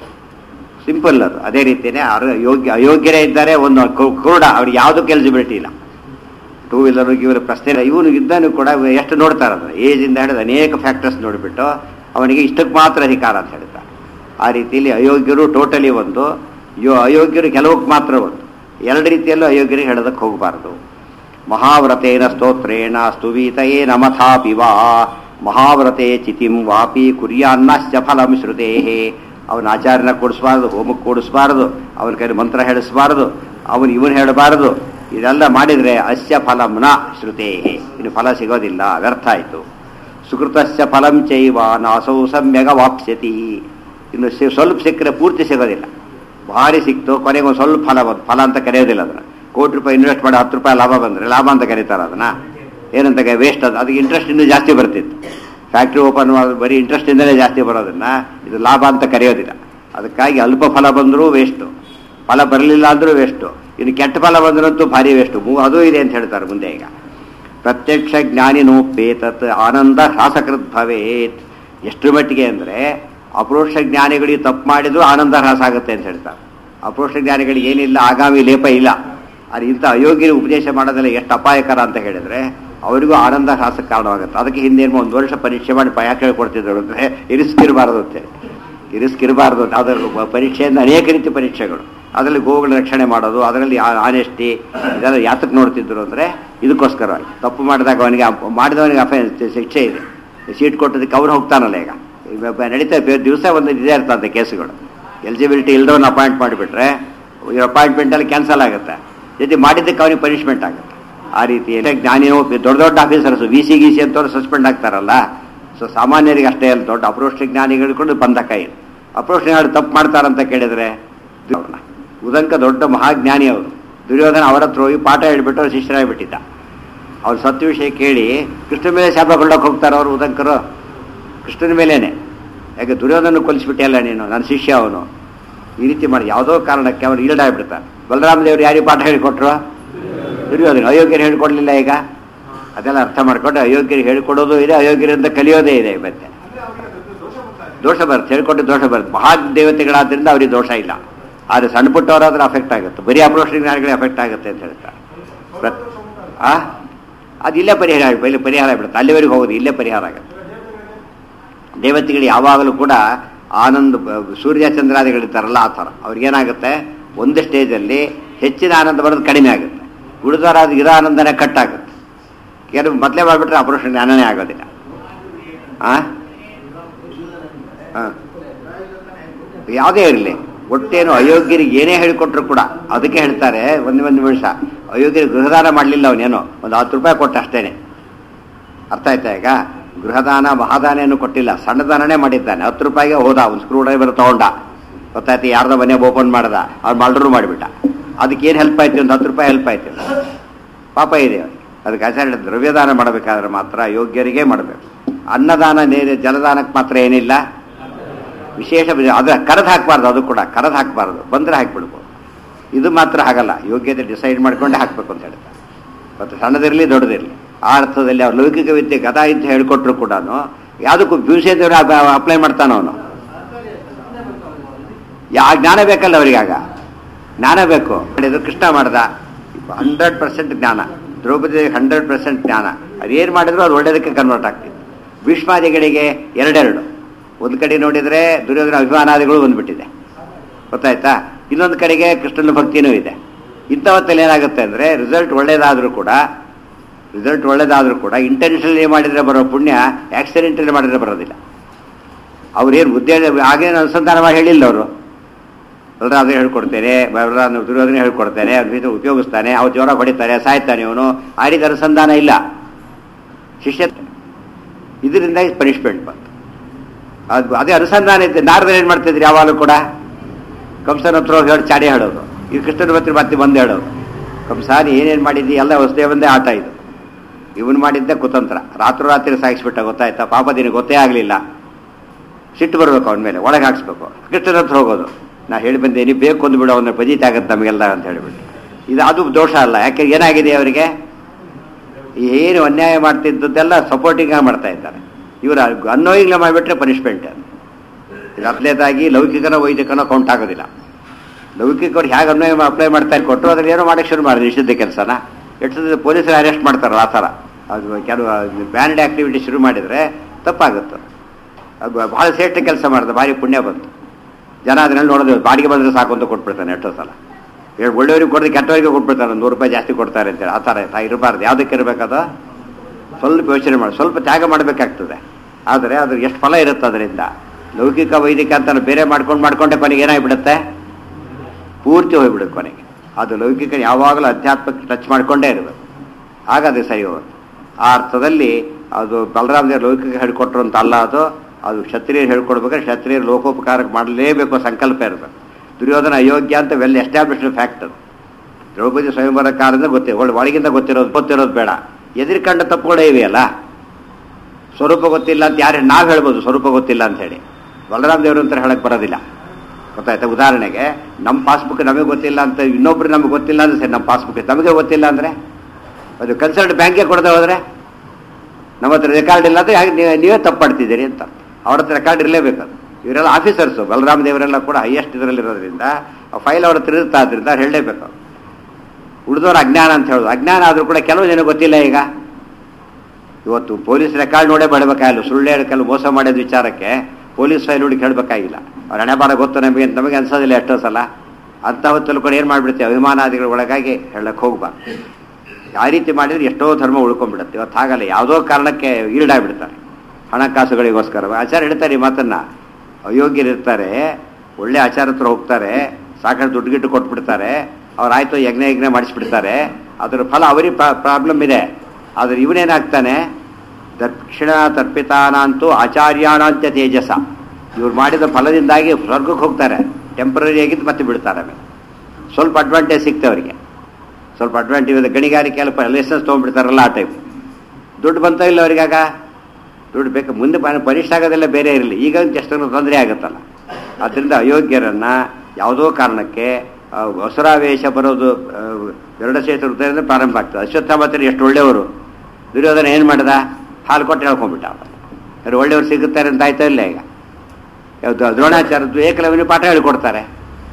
ಸಿಂಪಲ್ ಅದು ಅದೇ ರೀತಿಯೇ ಯೋಗ್ಯ ಅಯೋಗ್ಯರೇ ಇದ್ದಾರೆ ಒಂದು ಕುರುಡ ಅವ್ರಿಗೆ ಯಾವುದಕ್ಕೆ ಎಲಿಜಿಬಿಲಿಟಿ ಇಲ್ಲ ಟೂ ವೀಲರ್ ಇವರ ಪ್ರಶ್ನೆ ಇಲ್ಲ ಇವನು ಇದ್ದಾನು ಕೂಡ ಎಷ್ಟು ನೋಡ್ತಾರೆ ಅದನ್ನು ಏಜಿಂದ ಹಿಡಿದು ಅನೇಕ ಫ್ಯಾಕ್ಟರ್ಸ್ ನೋಡಿಬಿಟ್ಟು ಅವನಿಗೆ ಇಷ್ಟಕ್ಕೆ ಮಾತ್ರ ಅಧಿಕಾರ ಅಂತ ಹೇಳ್ತಾರೆ ಆ ರೀತಿಯಲ್ಲಿ ಅಯೋಗ್ಯರು ಟೋಟಲಿ ಒಂದು ಯೋ ಅಯೋಗ್ಯರು ಕೆಲವಕ್ಕೆ ಮಾತ್ರ ಒಂದು ಎರಡು ರೀತಿಯಲ್ಲೂ ಅಯೋಗ್ಯರಿಗೆ ಹೇಳೋದಕ್ಕೆ ಹೋಗಬಾರ್ದು ಮಹಾವ್ರತೇನ ಸ್ತೋತ್ರೇಣ ಸ್ತುವೀತಯೇ ನಮಥಾಪಿ ವಾ ಮಹಾವ್ರತೆ ಚಿತಿಂ ವಾಪಿ ಕುರ್ಯಾನ್ನಶ್ಚ ಫಲಂ ಶ್ರುತೇ ಅವನ ಆಚಾರ್ಯನ ಕೊಡಿಸ್ಬಾರ್ದು ಹೋಮಕ್ಕೆ ಕೊಡಿಸ್ಬಾರ್ದು ಅವನ ಕೈ ಮಂತ್ರ ಹೇಳಿಸ್ಬಾರ್ದು ಅವನು ಇವನು ಹೇಳಬಾರ್ದು ಇದೆಲ್ಲ ಮಾಡಿದರೆ ಅಸ್ಯ ಫಲಂನ ಶ್ರುತೇ ಇನ್ನು ಫಲ ಸಿಗೋದಿಲ್ಲ ವ್ಯರ್ಥ ಆಯಿತು ಸುಕೃತಸ್ಯ ಫಲಂ ಚೈವ ನಾಸೌ ಸಮ್ಯಗ ವಾಪ್ಸ್ಯತಿ ಇನ್ನು ಸಿ- ಸ್ವಲ್ಪ ಸಿಕ್ಕರೆ ಪೂರ್ತಿ ಸಿಗೋದಿಲ್ಲ ಭಾರಿ ಸಿಕ್ತು ಕೊನೆಗೆ ಒಂದು ಸ್ವಲ್ಪ ಫಲ ಬಂತು ಫಲ ಅಂತ ಕರೆಯೋದಿಲ್ಲ ಅದನ್ನು ಕೋಟಿ ರೂಪಾಯಿ ಇನ್ವೆಸ್ಟ್ ಮಾಡಿ ಹತ್ತು ರೂಪಾಯಿ ಲಾಭ ಬಂದರೆ ಲಾಭ ಅಂತ ಕರೀತಾರೆ ಅದನ್ನು ಏನಂತ ವೇಸ್ಟ್ ಅದು ಅದಕ್ಕೆ ಇಂಟ್ರೆಸ್ಟ್ ಇನ್ನೂ ಜಾಸ್ತಿ ಬರ್ತಿತ್ತು ಫ್ಯಾಕ್ಟ್ರಿ ಓಪನ್ ಮಾಡೋದು ಬರೀ ಇಂಟ್ರೆಸ್ಟಿಂದಲೇ ಜಾಸ್ತಿ ಬರೋದನ್ನ ಇದು ಲಾಭ ಅಂತ ಕರೆಯೋದಿಲ್ಲ ಅದಕ್ಕಾಗಿ ಅಲ್ಪ ಫಲ ಬಂದರೂ ವೇಸ್ಟು ಫಲ ಬರಲಿಲ್ಲ ಅಂದರೂ ವೇಸ್ಟು ಇನ್ನು ಕೆಟ್ಟ ಫಲ ಬಂದ್ರಂತೂ ಭಾರಿ ವೇಸ್ಟು ಮೂ ಅದೂ ಇದೆ ಅಂತ ಹೇಳ್ತಾರೆ ಮುಂದೆ ಈಗ ಪ್ರತ್ಯಕ್ಷ ಜ್ಞಾನಿನೋಪೇತತ್ ಆನಂದ ಹ್ರಾಸಕೃತ್ ಭವೇತ್ ಎಷ್ಟು ಮಟ್ಟಿಗೆ ಅಂದರೆ ಅಪರೋಕ್ಷ ಜ್ಞಾನಿಗಳಿಗೆ ತಪ್ಪು ಮಾಡಿದ್ರು ಆನಂದ ಹ್ರಾಸ ಆಗುತ್ತೆ ಅಂತ ಹೇಳ್ತಾರೆ ಅಪರೋಕ್ಷ ಜ್ಞಾನಿಗಳಿಗೆ ಏನಿಲ್ಲ ಆಗಾಮಿ ಲೇಪ ಇಲ್ಲ ಅದು ಇಂಥ ಅಯೋಗ್ಯರಿಗೆ ಉಪದೇಶ ಮಾಡೋದೆಲ್ಲ ಎಷ್ಟು ಅಪಾಯಕರ ಅಂತ ಹೇಳಿದ್ರೆ ಅವರಿಗೂ ಆನಂದ ಹ್ರಾಸಕ್ಕೆ ಕಾರಣವಾಗುತ್ತೆ ಅದಕ್ಕೆ ಹಿಂದೇನು ಒಂದು ವರ್ಷ ಪರೀಕ್ಷೆ ಮಾಡಿ ಪಯ ಕೇಳ್ಕೊಡ್ತಿದ್ರು ಅಂದರೆ ಇರಿಸ್ಕಿರಬಾರದು ಅಂತೇಳಿ ಇರಿಸ್ಕಿರಬಾರ್ದು ಅದರ ಪರೀಕ್ಷೆಯಿಂದ ಅನೇಕ ರೀತಿ ಪರೀಕ್ಷೆಗಳು ಅದರಲ್ಲಿ ಗೋವುಗಳ ರಕ್ಷಣೆ ಮಾಡೋದು ಅದರಲ್ಲಿ ಆನೆಸ್ಟಿ ಇದೆಲ್ಲ ಯಾತಕ್ಕೆ ನೋಡ್ತಿದ್ರು ಅಂದರೆ ಇದಕ್ಕೋಸ್ಕರವಾಗಿ ತಪ್ಪು ಮಾಡಿದಾಗ ಅವನಿಗೆ ಅಪ್- ಮಾಡಿದವನಿಗೆ ಅಫೆನ್ಸ್ ಶಿಕ್ಷೆ ಇದೆ ಸೀಟ್ ಕೊಟ್ಟದಕ್ಕೆ ಅವ್ರು ಹೋಗ್ತಾನಲ್ಲ ಈಗ ಈಗ ಬ- ನಡೀತಾ ದಿವಸ ಒಂದು ಇದೇ ಇರ್ತಂತೆ ಕೇಸುಗಳು ಎಲಿಜಿಬಿಲಿಟಿ ಇಲ್ದವನ್ನ ಅಪಾಯಿಂಟ್ ಮಾಡಿಬಿಟ್ರೆ ಅಪಾಯಿಂಟ್ಮೆಂಟಲ್ಲಿ ಕ್ಯಾನ್ಸಲ್ ಆಗುತ್ತೆ ಜೊತೆ ಮಾಡಿದ್ದಕ್ಕೆ ಅವನಿಗೆ ಪನಿಷ್ಮೆಂಟ್ ಆಗುತ್ತೆ ಆ ರೀತಿ ಜ್ಞಾನಿನೋ ದೊಡ್ಡ ದೊಡ್ಡ ಆಫೀಸರ್ಸ್ ವಿ ಸಿ ಗಿ ಸಿ ಅಂತವ್ರು ಸಸ್ಪೆಂಡ್ ಆಗ್ತಾರಲ್ಲ ಸೊ ಸಾಮಾನ್ಯರಿಗೆ ಅಷ್ಟೇ ಅಲ್ಲ ದೊಡ್ಡ ಅಪ್ರೋಷ ಜ್ಞಾನಿಗಳು ಕೂಡ ಬಂಧಕ ಇದೆ ಅಪ್ರೋಷ ಜ್ಞಾನಿ ತಪ್ಪು ಮಾಡ್ತಾರಂತ ಕೇಳಿದ್ರೆ ಅವ್ರನ್ನ ಉದಂಕ ದೊಡ್ಡ ಮಹಾಜ್ಞಾನಿ ಅವರು ದುರ್ಯೋಧನ ಅವರ ಹತ್ರ ಹೋಗಿ ಪಾಠ ಹೇಳ್ಬಿಟ್ಟು ಅವ್ರು ಶಿಷ್ಯರಾಗಿಬಿಟ್ಟಿದ್ದ ಅವ್ರ ಸತ್ಯ ವಿಷಯ ಕೇಳಿ ಕೃಷ್ಣ ಮೇಲೆ ಶಾಪ ಕೊಳ್ಳೋಕೆ ಹೋಗ್ತಾರೆ ಅವರು ಉದಂಕರು ಕೃಷ್ಣನ ಮೇಲೇನೆ ಯಾಕೆ ದುರ್ಯೋಧನ ಕೊಲಿಸ್ಬಿಟ್ಟಿಯಲ್ಲ ನೀನು ನನ್ನ ಶಿಷ್ಯ ಅವನು ಈ ರೀತಿ ಮಾಡಿ ಯಾವುದೋ ಕಾರಣಕ್ಕೆ ಅವ್ರು ಈಲ್ಡ್ ಆಗಿಬಿಡ್ತಾರೆ ಬಲರಾಮ ದೇವರು ಯಾರಿಗೆ ಪಾಠ ಹೇಳಿಕೊಟ್ರು ದುರ್ಯೋಧನ ಅಯೋಗ್ಯರು ಹೇಳ್ಕೊಡ್ಲಿಲ್ಲ ಈಗ ಅದೆಲ್ಲ ಅರ್ಥ ಮಾಡ್ಕೊಂಡು ಅಯೋಗ್ಯರು ಹೇಳ್ಕೊಡೋದು ಇದೆ ಅಯೋಗ್ಯರಿಂದ ಕಲಿಯೋದೇ ಇದೆ ಮತ್ತೆ ದೋಷ ಬರುತ್ತೆ ಹೇಳ್ಕೊಟ್ಟು ದೋಷ ಬರುತ್ತೆ ಮಹಾ ದೇವತೆಗಳಾದ್ರಿಂದ ಅವ್ರಿಗೆ ದೋಷ ಇಲ್ಲ ಆದರೆ ಸಣ್ಣ ಪುಟ್ಟವರಾದ್ರೆ ಅಫೆಕ್ಟ್ ಆಗುತ್ತೆ ಬರೀ ಅಪ್ರೋಷ ಜ್ಞಾನಿಗಳಿಗೆ ಅಫೆಕ್ಟ್ ಆಗುತ್ತೆ ಅಂತ ಹೇಳ್ತಾರೆ ಪ್ರತ್- ಆ ಅದು ಇಲ್ಲೇ ಪರಿಹಾರ ಆಗುತ್ತೆ ಇಲ್ಲಿ ಪರಿಹಾರ ಆಗ್ಬಿಡುತ್ತೆ ಅಲ್ಲಿವರೆಗೆ ಹೋಗೋದು ಇಲ್ಲೇ ಪರಿಹಾರ ಆಗುತ್ತೆ ದೇವತೆಗಳು ಯಾವಾಗಲೂ ಕೂಡ ಆನಂದ ಬ- ಸೂರ್ಯ ಚಂದ್ರಾದಿಗಳಿರ್ತಾರಲ್ಲ ಆ ಥರ ಅವ್ರಿಗೇನಾಗುತ್ತೆ ಒಂದು ಸ್ಟೇಜಲ್ಲಿ ಹೆಚ್ಚಿನ ಆನಂದ ಬರೋದು ಕಡಿಮೆ ಆಗುತ್ತೆ ಉಳಿದವರ ಅದು ಇರೋ ಆನಂದನೇ ಕಟ್ ಆಗುತ್ತೆ ಕೆಲವು ಮೊದಲೇ ಮಾಡಿಬಿಟ್ರೆ ಅಪರೋಷ ಜ್ಞಾನನೇ ಆಗೋದಿಲ್ಲ ಆ ಹಾಂ ಯಾವುದೇ ಇರಲಿ ಒಟ್ಟೇನು ಅಯೋಗ್ಯರಿಗೆ ಏನೇ ಹೇಳಿಕೊಟ್ರು ಕೂಡ ಅದಕ್ಕೆ ಹೇಳ್ತಾರೆ ಒಂದು ಒಂದು ನಿಮಿಷ ಅಯೋಗ್ಯರಿಗೆ ಗೃಹದಾನ ಮಾಡಲಿಲ್ಲ ಅವನೇನೋ ಒಂದು ಹತ್ತು ರೂಪಾಯಿ ಕೊಟ್ಟ ಅಷ್ಟೇನೆ ಅರ್ಥ ಆಯ್ತಾ ಈಗ ಗೃಹದಾನ ಮಹಾದಾನೇನು ಕೊಟ್ಟಿಲ್ಲ ಸಣ್ಣ ದಾನನೇ ಮಾಡಿದ್ದಾನೆ ಹತ್ತು ರೂಪಾಯಿಗೆ ಹೋದ ಒಂದು ಸ್ಕ್ರೂ ಡ್ರೈವರ್ ತಗೊಂಡ ಗೊತ್ತಾಯ್ತು ಯಾರ್ದೋ ಮನೆ ಓಪನ್ ಮಾಡ್ದ ಅವ್ರು ಮಲ್ಡ್ರು ಮಾಡಿಬಿಟ್ಟ ಅದಕ್ಕೆ ಏನು ಹೆಲ್ಪ್ ಆಯ್ತು ಒಂದು ಹತ್ತು ರೂಪಾಯಿ ಹೆಲ್ಪ್ ಆಯ್ತು ಪಾಪ ಇದೆ ಅವ್ನಿಗೆ. ಅದಕ್ಕೆ ಆಚಾರ್ಯ ದ್ರವ್ಯದಾನ ಮಾಡಬೇಕಾದ್ರೆ ಮಾತ್ರ ಯೋಗ್ಯರಿಗೆ ಮಾಡಬೇಕು ಅನ್ನದಾನ ನೇರ ಜಲದಾನಕ್ಕೆ ಮಾತ್ರ ಏನಿಲ್ಲ ವಿಶೇಷ ಅದ್ರ ಕರೆದು ಹಾಕಬಾರ್ದು ಅದು ಕೂಡ ಕರೆದು ಹಾಕಬಾರ್ದು ಬಂದರೆ ಹಾಕ್ಬಿಡ್ಬೋದು ಇದು ಮಾತ್ರ ಹಾಗಲ್ಲ ಯೋಗ್ಯತೆ ಡಿಸೈಡ್ ಮಾಡ್ಕೊಂಡೇ ಹಾಕಬೇಕು ಅಂತ ಹೇಳ್ತಾರೆ ಮತ್ತು ಸಣ್ಣದಿರಲಿ ದೊಡ್ಡದಿರಲಿ ಆ ಅರ್ಥದಲ್ಲಿ ಅವ್ರು ಲೌಕಿಕ ವಿದ್ಯೆ ಗದಾ ಅಂತ ಹೇಳಿಕೊಟ್ರು ಕೂಡ ಯಾವುದಕ್ಕೂ ದೇವರು ಅಪ್ಲೈ ಮಾಡ್ತಾನ ಅವನು ಯಾ ಜ್ಞಾನ ಬೇಕಲ್ಲ ಅವರಿಗಾಗ ಜ್ಞಾನ ಬೇಕು ಮಾಡಿದ್ರು ಕೃಷ್ಣ ಮಾಡ್ದ ಹಂಡ್ರೆಡ್ ಪರ್ಸೆಂಟ್ ಜ್ಞಾನ ದ್ರೌಪದಿ ಹಂಡ್ರೆಡ್ ಪರ್ಸೆಂಟ್ ಜ್ಞಾನ ಅದೇನು ಮಾಡಿದ್ರು ಅದು ಒಳ್ಳೇದಕ್ಕೆ ಕನ್ವರ್ಟ್ ಆಗ್ತಿತ್ತು ಭೀಷ್ಮಾದಿಗಳಿಗೆ ಎರಡೆರಡು ಒಂದು ಕಡೆ ನೋಡಿದರೆ ದುರ್ಯೋಧನ ಅಭಿಮಾನಾದಿಗಳು ಬಂದ್ಬಿಟ್ಟಿದೆ ಗೊತ್ತಾಯ್ತಾ ಇನ್ನೊಂದು ಕಡೆಗೆ ಕೃಷ್ಣನ ಭಕ್ತಿನೂ ಇದೆ ಇಂಥವತ್ತಲ್ಲಿ ಏನಾಗುತ್ತೆ ಅಂದರೆ ರಿಸಲ್ಟ್ ಒಳ್ಳೇದಾದರೂ ಕೂಡ ರಿಸಲ್ಟ್ ಒಳ್ಳೇದಾದರೂ ಕೂಡ ಇಂಟೆನ್ಷನಲಿ ಮಾಡಿದರೆ ಬರೋ ಪುಣ್ಯ ಆಕ್ಸಿಡೆಂಟಲ್ಲಿ ಮಾಡಿದರೆ ಬರೋದಿಲ್ಲ ಅವ್ರೇನು ಉದ್ದೇಶ ಆಗೇನು ಅನುಸಂಧಾನ ಮಾಡಿ ಹೇಳಿಲ್ಲ ಅವರು ಬಲರಾಮ ಹೇಳ್ಕೊಡ್ತೇನೆ ಬಲರಾಮ ದುರ್ಯೋಧನ ಹೇಳ್ಕೊಡ್ತೇನೆ ಅವ್ರ ಜೊತೆ ಉಪಯೋಗಿಸ್ತಾನೆ ಅವ್ರು ಜ್ವರ ಹೊಡಿತಾರೆ ಸಾಯ್ತಾನೆ ಅವನು ಆ ರೀತಿ ಅನುಸಂಧಾನ ಇಲ್ಲ ಶಿಷ್ಯ ಇದರಿಂದ ಪನಿಷ್ಮೆಂಟ್ ಬಂತು ಅದು ಅದೇ ಅನುಸಂಧಾನ ಇತ್ತು ನಾರದರು ಏನು ಮಾಡ್ತಿದ್ರು ಯಾವಾಗಲೂ ಕೂಡ ಕಂಸನ ಹತ್ರ ಹೋಗಿ ಹೇಳಿ ಚಾಡಿ ಹೇಳೋದು ಇದು ಕೃಷ್ಣನ ಹತ್ರ ಮತ್ತೆ ಬಂದು ಹೇಳೋದು ಕಂಸ ನೀ ಏನೇನು ಮಾಡಿದ್ದಿ ಎಲ್ಲ ಹೊಸದೇ ಒಂದೇ ಆಟ ಇದು ಇವನು ಮಾಡಿದ್ದೆ ಕುತಂತ್ರ ರಾತ್ರೋರಾತ್ರಿ ಸಾಗಿಸ್ಬಿಟ್ಟ ಗೊತ್ತಾಯ್ತಾ ಪಾಪ ದಿನ ಗೊತ್ತೇ ಆಗಲಿಲ್ಲ ಸಿಟ್ಟು ಬರಬೇಕು ಅವನ ಮೇಲೆ ಒಳಗೆ ಹಾಕ್ಸ್ಬೇಕು ಕೃಷ್ಣನ ಹತ್ರ ಹೋಗೋದು ನಾ ಹೇಳಿ ಬಂದೇನಿ ಬೇಕು ಅಂದ್ಬಿಡು ಅವನ ಪದೀತ ಆಗತ್ತೆ ನಮಗೆಲ್ಲ ಅಂತ ಹೇಳಿಬಿಟ್ಟು ಇದು ಅದು ದೋಷ ಅಲ್ಲ ಯಾಕೆ ಏನಾಗಿದೆ ಅವರಿಗೆ ಏನು ಅನ್ಯಾಯ ಮಾಡ್ತಿದ್ದದ್ದೆಲ್ಲ ಸಪೋರ್ಟಿಂಗ್ ಮಾಡ್ತಾ ಇದ್ದಾರೆ ಇವರು ಅನ್ವಯಿಗ್ಲ ಮಾಡಿಬಿಟ್ರೆ ಪನಿಷ್ಮೆಂಟ್ ಇದು ಅಪ್ಲೇದಾಗಿ ಲೌಕಿಕನ ವೈದಿಕನೋ ಕೌಂಟ್ ಆಗೋದಿಲ್ಲ ಲೌಕಿಕವ್ರು ಹೇಗೆ ಅನ್ವಯ ಅಪ್ಲೈ ಮಾಡ್ತಾ ಕೊಟ್ಟರು ಅದ್ರಲ್ಲಿ ಏನೋ ಮಾಡಕ್ಕೆ ಶುರು ಮಾಡಿ ನಿಷಿದ್ಧ ಕೆಲಸನ ಎಷ್ಟು ಪೊಲೀಸರು ಅರೆಸ್ಟ್ ಮಾಡ್ತಾರಲ್ಲ ಆ ಥರ ಅದು ಕೆಲವು ಬ್ಯಾನ್ಡ್ ಆಕ್ಟಿವಿಟಿ ಶುರು ಮಾಡಿದರೆ ತಪ್ಪಾಗುತ್ತೆ ಅದು ಭಾಳ ಶ್ರೇಷ್ಠ ಕೆಲಸ ಮಾಡಿದೆ ಭಾರಿ ಪುಣ್ಯ ಬಂತು ಜನ ಅದನ್ನೆಲ್ಲ ನೋಡಿದ್ರೆ ಬಾಡಿಗೆ ಬಂದರೆ ಸಾಕು ಅಂತ ಕೊಟ್ಬಿಡ್ತಾನೆ ಎಷ್ಟೋ ಸಲ ಹೇಳಿ ಒಳ್ಳೆಯವ್ರಿಗೆ ಕೊಡದೆ ಕೆಟ್ಟವರಿಗೆ ಕೊಟ್ಬಿಡ್ತಾರೆ ಒಂದು ನೂರು ರೂಪಾಯಿ ಜಾಸ್ತಿ ಕೊಡ್ತಾರೆ ಅಂತೇಳಿ ಆ ಥರ ಇರಬಾರ್ದು ಯಾವುದಕ್ಕೆ ಇರಬೇಕದು ಸ್ವಲ್ಪ ಯೋಚನೆ ಮಾಡಿ ಸ್ವಲ್ಪ ತ್ಯಾಗ ಮಾಡಬೇಕಾಗ್ತದೆ ಆದರೆ ಅದ್ರ ಎಷ್ಟು ಫಲ ಇರುತ್ತೆ ಅದರಿಂದ ಲೌಕಿಕ ವೈದಿಕ ಅಂತ ಬೇರೆ ಮಾಡ್ಕೊಂಡು ಮಾಡ್ಕೊಂಡೆ ಕೊನೆಗೆ ಏನಾಗ್ಬಿಡುತ್ತೆ ಪೂರ್ತಿ ಹೋಗ್ಬಿಡುತ್ತೆ ಕೊನೆಗೆ ಅದು ಲೌಕಿಕ ಯಾವಾಗಲೂ ಅಧ್ಯಾತ್ಮಕ್ಕೆ ಟಚ್ ಮಾಡಿಕೊಂಡೇ ಇರಬೇಕು ಆಗ ಅದು ಸರಿ ಹೋಗುತ್ತೆ ಆ ಅರ್ಥದಲ್ಲಿ ಅದು ಬಲರಾಮ ದೇವರು ಲೌಕಿಕ ಹೇಳ್ಕೊಟ್ರು ಅಂತ ಅಲ್ಲ ಅದು ಅದು ಕ್ಷತ್ರಿಯರು ಹೇಳ್ಕೊಡ್ಬೇಕಾದ್ರೆ ಕ್ಷತ್ರಿಯರು ಲೋಕೋಪಕಾರಕ್ಕೆ ಮಾಡಲೇಬೇಕು ಸಂಕಲ್ಪ ಇರಬೇಕು ದುರ್ಯೋಧನ ಅಯೋಗ್ಯ ಅಂತ ವೆಲ್ ಎಸ್ಟಾಬ್ಲಿಷ್ಡ್ ಫ್ಯಾಕ್ಟ್ ಅದು ದ್ರೌಪದಿ ಸ್ವಯಂವರ ಕಾಲದಿಂದ ಗೊತ್ತಿ ಒಳ್ಳೆ ಒಳಗಿಂದ ಗೊತ್ತಿರೋದು ಗೊತ್ತಿರೋದು ಬೇಡ ಎದುರುಕಂಡ ತಪ್ಪುಗಳೇ ಇವೆಯಲ್ಲ ಸ್ವರೂಪ ಗೊತ್ತಿಲ್ಲ ಅಂತ ಯಾರು ನಾವು ಹೇಳ್ಬೋದು ಸ್ವರೂಪ ಗೊತ್ತಿಲ್ಲ ಅಂತ ಹೇಳಿ ಬಲರಾಮ ದೇವರು ಅಂತ ಹೇಳಕ್ ಬರೋದಿಲ್ಲ ಗೊತ್ತಾಯ್ತಾ ಉದಾಹರಣೆಗೆ ನಮ್ಮ ಪಾಸ್ಬುಕ್ ನಮಗೆ ಗೊತ್ತಿಲ್ಲ ಅಂತ ಇನ್ನೊಬ್ರು ನಮಗೆ ಗೊತ್ತಿಲ್ಲ ಅಂದ್ರೆ ಸರಿ ನಮ್ಮ ಪಾಸ್ಬುಕ್ ನಮಗೆ ಗೊತ್ತಿಲ್ಲ ಅಂದ್ರೆ ಅದು ಕನ್ಸಲ್ಟ್ ಬ್ಯಾಂಕ್ಗೆ ಕೊಡದೆ ಹೋದ್ರೆ ನಮ್ಮ ಹತ್ರ ರೆಕಾರ್ಡ್ ಇಲ್ಲ ಅಂದ್ರೆ ಹಾಗೆ ನೀವೇ- ನೀವೇ ತಪ್ಪು ಮಾಡ್ತಿದ್ದೀರಿ ಅಂತ ಅವ್ರ ಹತ್ರ ರೆಕಾರ್ಡ್ ಇರಲೇಬೇಕು ಅದು ಇವರೆಲ್ಲ ಆಫೀಸರ್ಸು ಬಲರಾಮ ದೇವರೆಲ್ಲ ಕೂಡ ಹೈಯೆಸ್ಟ್ ಇದರಲ್ಲಿರೋದ್ರಿಂದ ಆ ಫೈಲ್ ಅವ್ರ ಹತ್ರ ಇರುತ್ತೆ ಆದ್ರಿಂದ ಅವ್ರು ಹೇಳಲೇಬೇಕು ಉಳಿದವ್ರ ಅಜ್ಞಾನ ಅಂತ ಹೇಳೋದು ಅಜ್ಞಾನ ಆದರೂ ಕೂಡ ಕೆಲವು ಜನ ಗೊತ್ತಿಲ್ಲ ಈಗ ಇವತ್ತು ಪೊಲೀಸ್ ರೆಕಾರ್ಡ್ ನೋಡೇ ಮಾಡಬೇಕಾಗಿಲ್ಲ ಸುಳ್ಳು ಹೇಳಿ ಕೆಲವು ಮೋಸ ಮಾಡಿದ ವಿಚಾರಕ್ಕೆ ಪೊಲೀಸ್ ಫೈಲ್ ನೋಡಿ ಕೇಳಬೇಕಾಗಿಲ್ಲ ಅವ್ರ ಹಣೆ ಬಾರ ಗೊತ್ತು ನಮಗೆ ಅಂತ ನಮಗೆ ಅನ್ಸೋದಿಲ್ಲ ಎಷ್ಟೋ ಸಲ ಅಂಥ ಹೊತ್ತಲ್ಲಿ ಕೂಡ ಏನು ಮಾಡಿಬಿಡ್ತೀವಿ ಅಭಿಮಾನಾದಿಗಳ ಒಳಗಾಗಿ ಹೇಳಕ್ಕೆ ಹೋಗ್ಬಾರ್ದು ಆ ರೀತಿ ಮಾಡಿದ್ರೆ ಎಷ್ಟೋ ಧರ್ಮ ಉಳ್ಕೊಂಡ್ಬಿಡುತ್ತೆ ಇವತ್ತು ಹಾಗಲ್ಲ ಯಾವುದೋ ಕಾರಣಕ್ಕೆ ಈಡಾಗ್ಬಿಡ್ತಾರೆ ಹಣಕಾಸುಗಳಿಗೋಸ್ಕರ ಆಚಾರ ಹೇಳ್ತಾರೆ ಈ ಮಾತನ್ನ ಅಯೋಗ್ಯರಿರ್ತಾರೆ ಒಳ್ಳೆ ಆಚಾರ ಹತ್ರ ಹೋಗ್ತಾರೆ ಸಾಕಷ್ಟು ದುಡ್ಡು ಗಿಟ್ಟು ಕೊಟ್ಬಿಡ್ತಾರೆ ಅವ್ರು ಆಯ್ತು ಯಜ್ಞ ಯಜ್ಞ ಮಾಡಿಸ್ಬಿಡ್ತಾರೆ ಅದರ ಫಲ ಅವರಿಗೆ ಪ್ರಾಬ್ಲಮ್ ಇದೆ ಆದ್ರೆ ಇವನೇನಾಗ್ತಾನೆ ದಕ್ಷಿಣ ತರ್ಪಿತಾನಂತೂ ಆಚಾರ್ಯಾಣಾಂತ್ಯ ತೇಜಸ ಇವ್ರು ಮಾಡಿದ ಫಲದಿಂದಾಗಿ ಸ್ವರ್ಗಕ್ಕೆ ಹೋಗ್ತಾರೆ ಟೆಂಪ್ರರಿ ಆಗಿದ್ದು ಮತ್ತೆ ಬಿಡ್ತಾರೆ ಆಮೇಲೆ ಸ್ವಲ್ಪ ಅಡ್ವಾಂಟೇಜ್ ಸಿಗ್ತವೆ ಅವರಿಗೆ ಸ್ವಲ್ಪ ಅಡ್ವಾಂಟೇಜ್ ಗಣಿಗಾರಿಕೆ ಎಲ್ಲ ಲೈಸೆನ್ಸ್ ತೊಗೊಂಡ್ಬಿಡ್ತಾರಲ್ಲ ಆ ಟೈಪ್ ದುಡ್ಡು ಬಂತೋ ಇಲ್ಲ ಅವರಿಗಾಗ ದುಡ್ಡು ಬೇಕು ಮುಂದೆ ಪ- ಪರೀಕ್ಷೆ ಆಗೋದೆಲ್ಲ ಬೇರೆ ಇರಲಿ ಈಗ ಎಷ್ಟು ತೊಂದರೆ ಆಗುತ್ತಲ್ಲ ಅದರಿಂದ ಅಯೋಗ್ಯರನ್ನ ಯಾವುದೋ ಕಾರಣಕ್ಕೆ ಆ, ಹೊಸರಾವೇಶ ಬರೋದು ಎರಡಶೇಷ ಹೃದಯದಿಂದ ಪ್ರಾರಂಭ ಆಗ್ತದೆ ಅಶ್ವತ್ಥಾಮತರು ಎಷ್ಟು ಒಳ್ಳೆಯವರು ದುರ್ಯೋಧನ ಏನು ಮಾಡ್ದ ಹಾಲು ಕೊಟ್ಟು ಹೇಳ್ಕೊಂಡ್ಬಿಟ್ಟ ಅವ್ರು ಒಳ್ಳೆಯವ್ರು ಸಿಗುತ್ತಾರೆ ಅಂತ ಆಯ್ತಾ ಇಲ್ಲ ಈಗ ಯಾವುದು ದ್ರೋಣಾಚಾರ್ಯದ್ದು ಏಕಲವ್ಯನ ಪಾಠ ಹೇಳ್ಕೊಡ್ತಾರೆ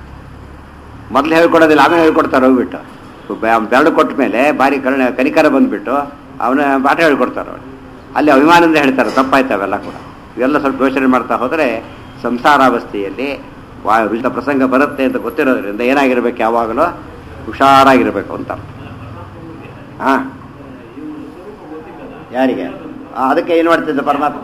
ಮೊದಲು ಹೇಳ್ಕೊಡೋದಿಲ್ಲ ಆಮೇಲೆ ಹೇಳ್ಕೊಡ್ತಾರೆ ಹೋಗ್ಬಿಟ್ಟು ಬೆ- ಬೆರಳು ಕೊಟ್ಟ ಮೇಲೆ ಭಾರಿ ಕರುಣ ಕನಿಕರ ಬಂದ್ಬಿಟ್ಟು ಅವನ ಪಾಠ ಹೇಳ್ಕೊಡ್ತಾರೆ ಅವ್ರು ಅಲ್ಲಿ ಅಭಿಮಾನದಿಂದ ಹೇಳ್ತಾರೆ ತಪ್ಪಾಯ್ತು ಅವೆಲ್ಲ ಕೂಡ ಇವೆಲ್ಲ ಸ್ವಲ್ಪ ಯೋಚನೆ ಮಾಡ್ತಾ ಹೋದರೆ ಸಂಸಾರಾವಸ್ಥೆಯಲ್ಲಿ ವಾ ರುಚಿತ ಪ್ರಸಂಗ ಬರುತ್ತೆ ಅಂತ ಗೊತ್ತಿರೋದ್ರಿಂದ ಏನಾಗಿರ್ಬೇಕು ಯಾವಾಗಲೂ ಹುಷಾರಾಗಿರ್ಬೇಕು ಅಂತ ಹಾಂ ಯಾರಿಗೆ ಆ, ಅದಕ್ಕೆ ಏನು ಮಾಡ್ತಿದ್ದ ಪರಮಾತ್ಮ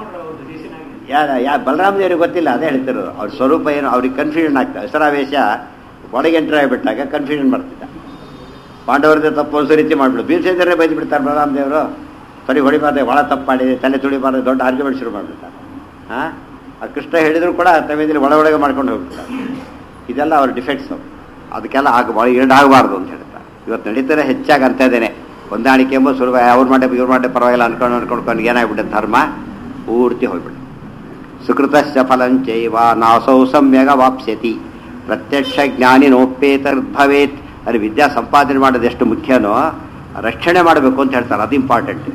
ಯಾರ ಯಾ ಬಲರಾಮ ದೇವರಿಗೆ ಗೊತ್ತಿಲ್ಲ ಅದೇ ಹೇಳ್ತಿರೋದು ಅವ್ರ ಸ್ವರೂಪ ಏನು ಅವ್ರಿಗೆ ಕನ್ಫ್ಯೂಷನ್ ಆಗ್ತದೆ ಹೆಸರಾವೇಶ ಒಳಗೆ ಎಂಟ್ರ್ ಆಗಿಬಿಟ್ಟಾಗ ಕನ್ಫ್ಯೂಷನ್ ಮಾಡ್ತಿದ್ದ ಪಾಂಡವರದ್ದು ತಪ್ಪು ಒಂದು ರೀತಿ ಮಾಡ್ಬಿಡು ಭೀಮಸೇಂದ್ರೇ ಬೈದು ಬಿಡ್ತಾರೆ ಬಲರಾಮ ದೇವರು ಸರಿ ಹೊಡಿಬಾರ್ದೆ ಭಾಳ ತಪ್ಪು ಮಾಡಿದೆ ತಲೆ ತುಳಿಬಾರ್ದು ದೊಡ್ಡ ಆರ್ಗ್ಯುಮೆಂಟ್ ಶುರು ಮಾಡಿಬಿಡ್ತಾರೆ ಹಾಂ ಆ ಕೃಷ್ಣ ಹೇಳಿದ್ರು ಕೂಡ ತಮ್ಮಿದ್ರೆ ಒಳ ಒಳಗೆ ಮಾಡ್ಕೊಂಡು ಹೋಗ್ಬಿಡ್ತಾರೆ ಇದೆಲ್ಲ ಅವ್ರ ಡಿಫೆಕ್ಟ್ಸು ಅದಕ್ಕೆಲ್ಲ ಆಗ ಆಗಬಾರ್ದು ಅಂತ ಹೇಳ್ತಾರೆ ಇವತ್ತು ನಡೀತಾರೆ ಹೆಚ್ಚಾಗಿ ಅಂತ ಇದ್ದೇನೆ ಹೊಂದಾಣಿಕೆ ಎಂಬ ಸುಲಭ ಅವ್ರ ಮಾಡಿ ಇವ್ರ ಮಾಡಿ ಪರವಾಗಿಲ್ಲ ಅನ್ಕೊಂಡು ಅನ್ಕೊಂಡು ಏನಾಗ್ಬಿಟ್ಟೆ ಧರ್ಮ ಪೂರ್ತಿ ಹೋಗ್ಬಿಟ್ಟು ಸುಕೃತಶ್ಚ ಫಲಂಚೈವ ನಾಸೌ ಸಮ್ಯಗ ವಾಪ್ಸ್ಯತಿ ಪ್ರತ್ಯಕ್ಷ ಜ್ಞಾನಿನೋಪೇತರ್ಭವೇತ್ ಅಲ್ಲಿ ವಿದ್ಯಾ ಸಂಪಾದನೆ ಮಾಡೋದು ಎಷ್ಟು ಮುಖ್ಯನೋ ರಕ್ಷಣೆ ಮಾಡಬೇಕು ಅಂತ ಹೇಳ್ತಾರೆ ಅದು ಇಂಪಾರ್ಟೆಂಟ್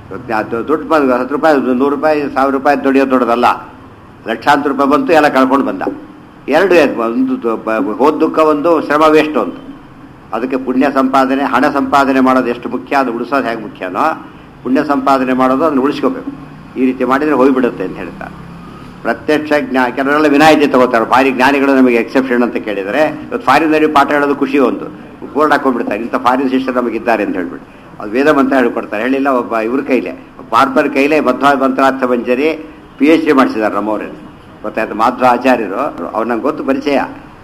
ದುಡ್ಡು ಬಂದು ಹತ್ತು ರೂಪಾಯಿ ನೂರು ರೂಪಾಯಿ ಸಾವಿರ ರೂಪಾಯಿ ದುಡಿಯೋದು ದೊಡ್ಡದಲ್ಲ ಲಕ್ಷಾಂತರ ರೂಪಾಯಿ ಬಂತು ಎಲ್ಲ ಕಳ್ಕೊಂಡು ಬಂದ ಎರಡು ಒಂದು ದು- ಬ- ಹೋದ ದುಃಖ ಒಂದು ಶ್ರಮ ವೇಸ್ಟ್ ಒಂದು ಅದಕ್ಕೆ ಪುಣ್ಯ ಸಂಪಾದನೆ ಹಣ ಸಂಪಾದನೆ ಮಾಡೋದು ಎಷ್ಟು ಮುಖ್ಯ ಅದು ಉಳಿಸೋದು ಹೇಗೆ ಮುಖ್ಯನೋ ಪುಣ್ಯ ಸಂಪಾದನೆ ಮಾಡೋದು ಅದನ್ನು ಉಳಿಸ್ಕೋಬೇಕು ಈ ರೀತಿ ಮಾಡಿದರೆ ಹೋಗ್ಬಿಡುತ್ತೆ ಅಂತ ಹೇಳ್ತಾರೆ ಪ್ರತ್ಯಕ್ಷ ಜ್ಞಾ ಕೆಲವರೆಲ್ಲ ವಿನಾಯಿತಿ ತಗೋತಾರೆ ಭಾರಿ ಜ್ಞಾನಿಗಳು ನಮಗೆ ಎಕ್ಸೆಪ್ಷನ್ ಅಂತ ಕೇಳಿದರೆ ಇವತ್ತು ಫಾರಿನಲ್ಲಿ ಪಾಠ ಹೇಳೋದು ಖುಷಿ ಒಂದು ಬೋರ್ಡ್ ಹಾಕೊಂಡ್ಬಿಡ್ತಾರೆ ಇಂಥ ಫಾರಿನ್ ಶಿಷ್ಯರು ನಮಗಿದ್ದಾರೆ ಅಂತ ಹೇಳ್ಬಿಟ್ಟು ಅದು ವೇದ ಮಂತ್ರ ಹೇಳ್ಕೊಡ್ತಾರೆ ಹೇಳಿಲ್ಲ ಒಬ್ಬ ಇವ್ರ ಕೈಲೇ ಬಾರ್ಬರ್ ಕೈಲೇ ಮಧ್ವ ಮಂತ್ರಾರ್ಥ ಮಂಜರಿ ಪಿ ಎಚ್ ಡಿ ಮಾಡಿಸಿದ್ದಾರೆ ನಮ್ಮವ್ರೇನು ಗೊತ್ತಾಯ್ತು ಮಾಧ್ವ ಆಚಾರ್ಯರು ಅವ್ರು ನಂಗೆ ಗೊತ್ತು ಪರಿಚಯ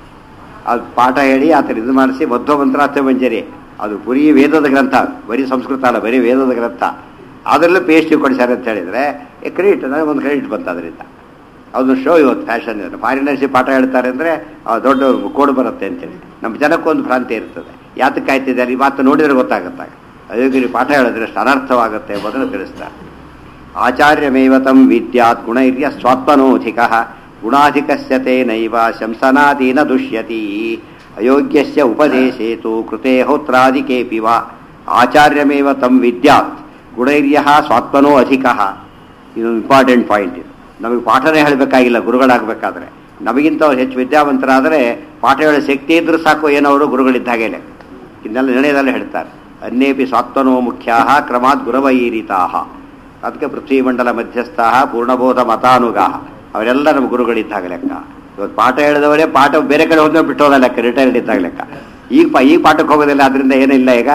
ಅದು ಪಾಠ ಹೇಳಿ ಆತನ ಇದು ಮಾಡಿಸಿ ಮಧ್ವ ಮಂತ್ರಾರ್ಥ ಮಂಜರಿ ಅದು ಬರೀ ವೇದದ ಗ್ರಂಥ ಬರೀ ಸಂಸ್ಕೃತ ಅಲ್ಲ ಬರೀ ವೇದದ ಗ್ರಂಥ ಅದರಲ್ಲೂ ಪಿ ಎಚ್ ಡಿ ಕೊಡಿಸ್ಯಾರ ಅಂತ ಹೇಳಿದರೆ ಕ್ರೆಡಿಟ್ ನನಗೆ ಒಂದು ಕ್ರೆಡಿಟ್ ಬಂತು ಅದರಿಂದ ಅದೊಂದು ಶೋ ಇವತ್ತು ಫ್ಯಾಷನ್ ಇದೆ ಫಾರಿನರ್ಸಿ ಪಾಠ ಹೇಳ್ತಾರೆ ಅಂದರೆ ದೊಡ್ಡ ಕೋಡ್ ಬರುತ್ತೆ ಅಂತೇಳಿ ನಮ್ಮ ಜನಕ್ಕೊಂದು ಭ್ರಾಂತಿ ಇರ್ತದೆ ಯಾತಕ್ಕೆ ಆಯ್ತಿದ್ದಾರೆ ಈ ಮಾತು ನೋಡಿದ್ರೆ ಗೊತ್ತಾಗುತ್ತೆ ಅಯೋಗ್ಯರಿ ಪಾಠ ಹೇಳಿದ್ರೆ ಅಷ್ಟು ಅನರ್ಥವಾಗುತ್ತೆ ಎಂಬುದನ್ನು ತಿಳಿಸ್ತಾರೆ ಆಚಾರ್ಯಮೇವ ತಂ ವಿದ್ಯಾತ್ ಗುಣೈರ್ಯ ಸ್ವಾತ್ಮನೋಧಿಕ ಗುಣಾಧಿಕಸ್ಯ ತೇನೈವ ಶಂಸನಾದೀನ ದುಷ್ಯತಿ ಅಯೋಗ್ಯಸ್ಯ ಉಪದೇಶೇತು ಕೃತೆ ಹೋತ್ರಾದಿಕೇಪಿ ವಾ ಆಚಾರ್ಯಮೇವ ತಂ ವಿದ್ಯಾತ್ ಗುಣೈರ್ಯ ಸ್ವಾತ್ಮನೋ ಅಧಿಕ ಇದು ಇಂಪಾರ್ಟೆಂಟ್ ಪಾಯಿಂಟ್ ಇದು ನಮಗೆ ಪಾಠನೇ ಹೇಳಬೇಕಾಗಿಲ್ಲ ಗುರುಗಳಾಗಬೇಕಾದ್ರೆ ನಮಗಿಂತ ಅವ್ರು ಹೆಚ್ಚು ವಿದ್ಯಾವಂತರಾದರೆ ಪಾಠ ಹೇಳೋ ಶಕ್ತಿ ಇದ್ರೂ ಸಾಕು ಏನವರು ಗುರುಗಳಿದ್ದಾಗೇನೆ ಇದನ್ನೆಲ್ಲ ನಿರ್ಣಯದಲ್ಲಿ ಹೇಳ್ತಾರೆ ಅನ್ಯೇಪಿ ಸ್ವಾತ್ಮನೋ ಮುಖ್ಯಾ ಕ್ರಮಾತ್ ಗುರವೈರಿತಾ ಅದಕ್ಕೆ ಪೃಥ್ವಿಮಂಡಲ ಮಧ್ಯಸ್ಥ ಪೂರ್ಣಬೋಧ ಮತಾನುಗಾ ಅವರೆಲ್ಲ ನಮ್ಮ ಗುರುಗಳಿದ್ದಾಗ ಲೆಕ್ಕ ಇವತ್ತು ಪಾಠ ಹೇಳಿದವರೇ ಪಾಠ ಬೇರೆ ಕಡೆ ಹೋದ್ರೆ ಬಿಟ್ಟೋದ ಲೆಕ್ಕ ರಿಟೈರ್ಡ್ ಇದ್ದಾಗ ಲೆಕ್ಕ ಈಗ ಪಾ ಈಗ ಪಾಠಕ್ಕೆ ಹೋಗೋದಿಲ್ಲ ಅದರಿಂದ ಏನಿಲ್ಲ ಈಗ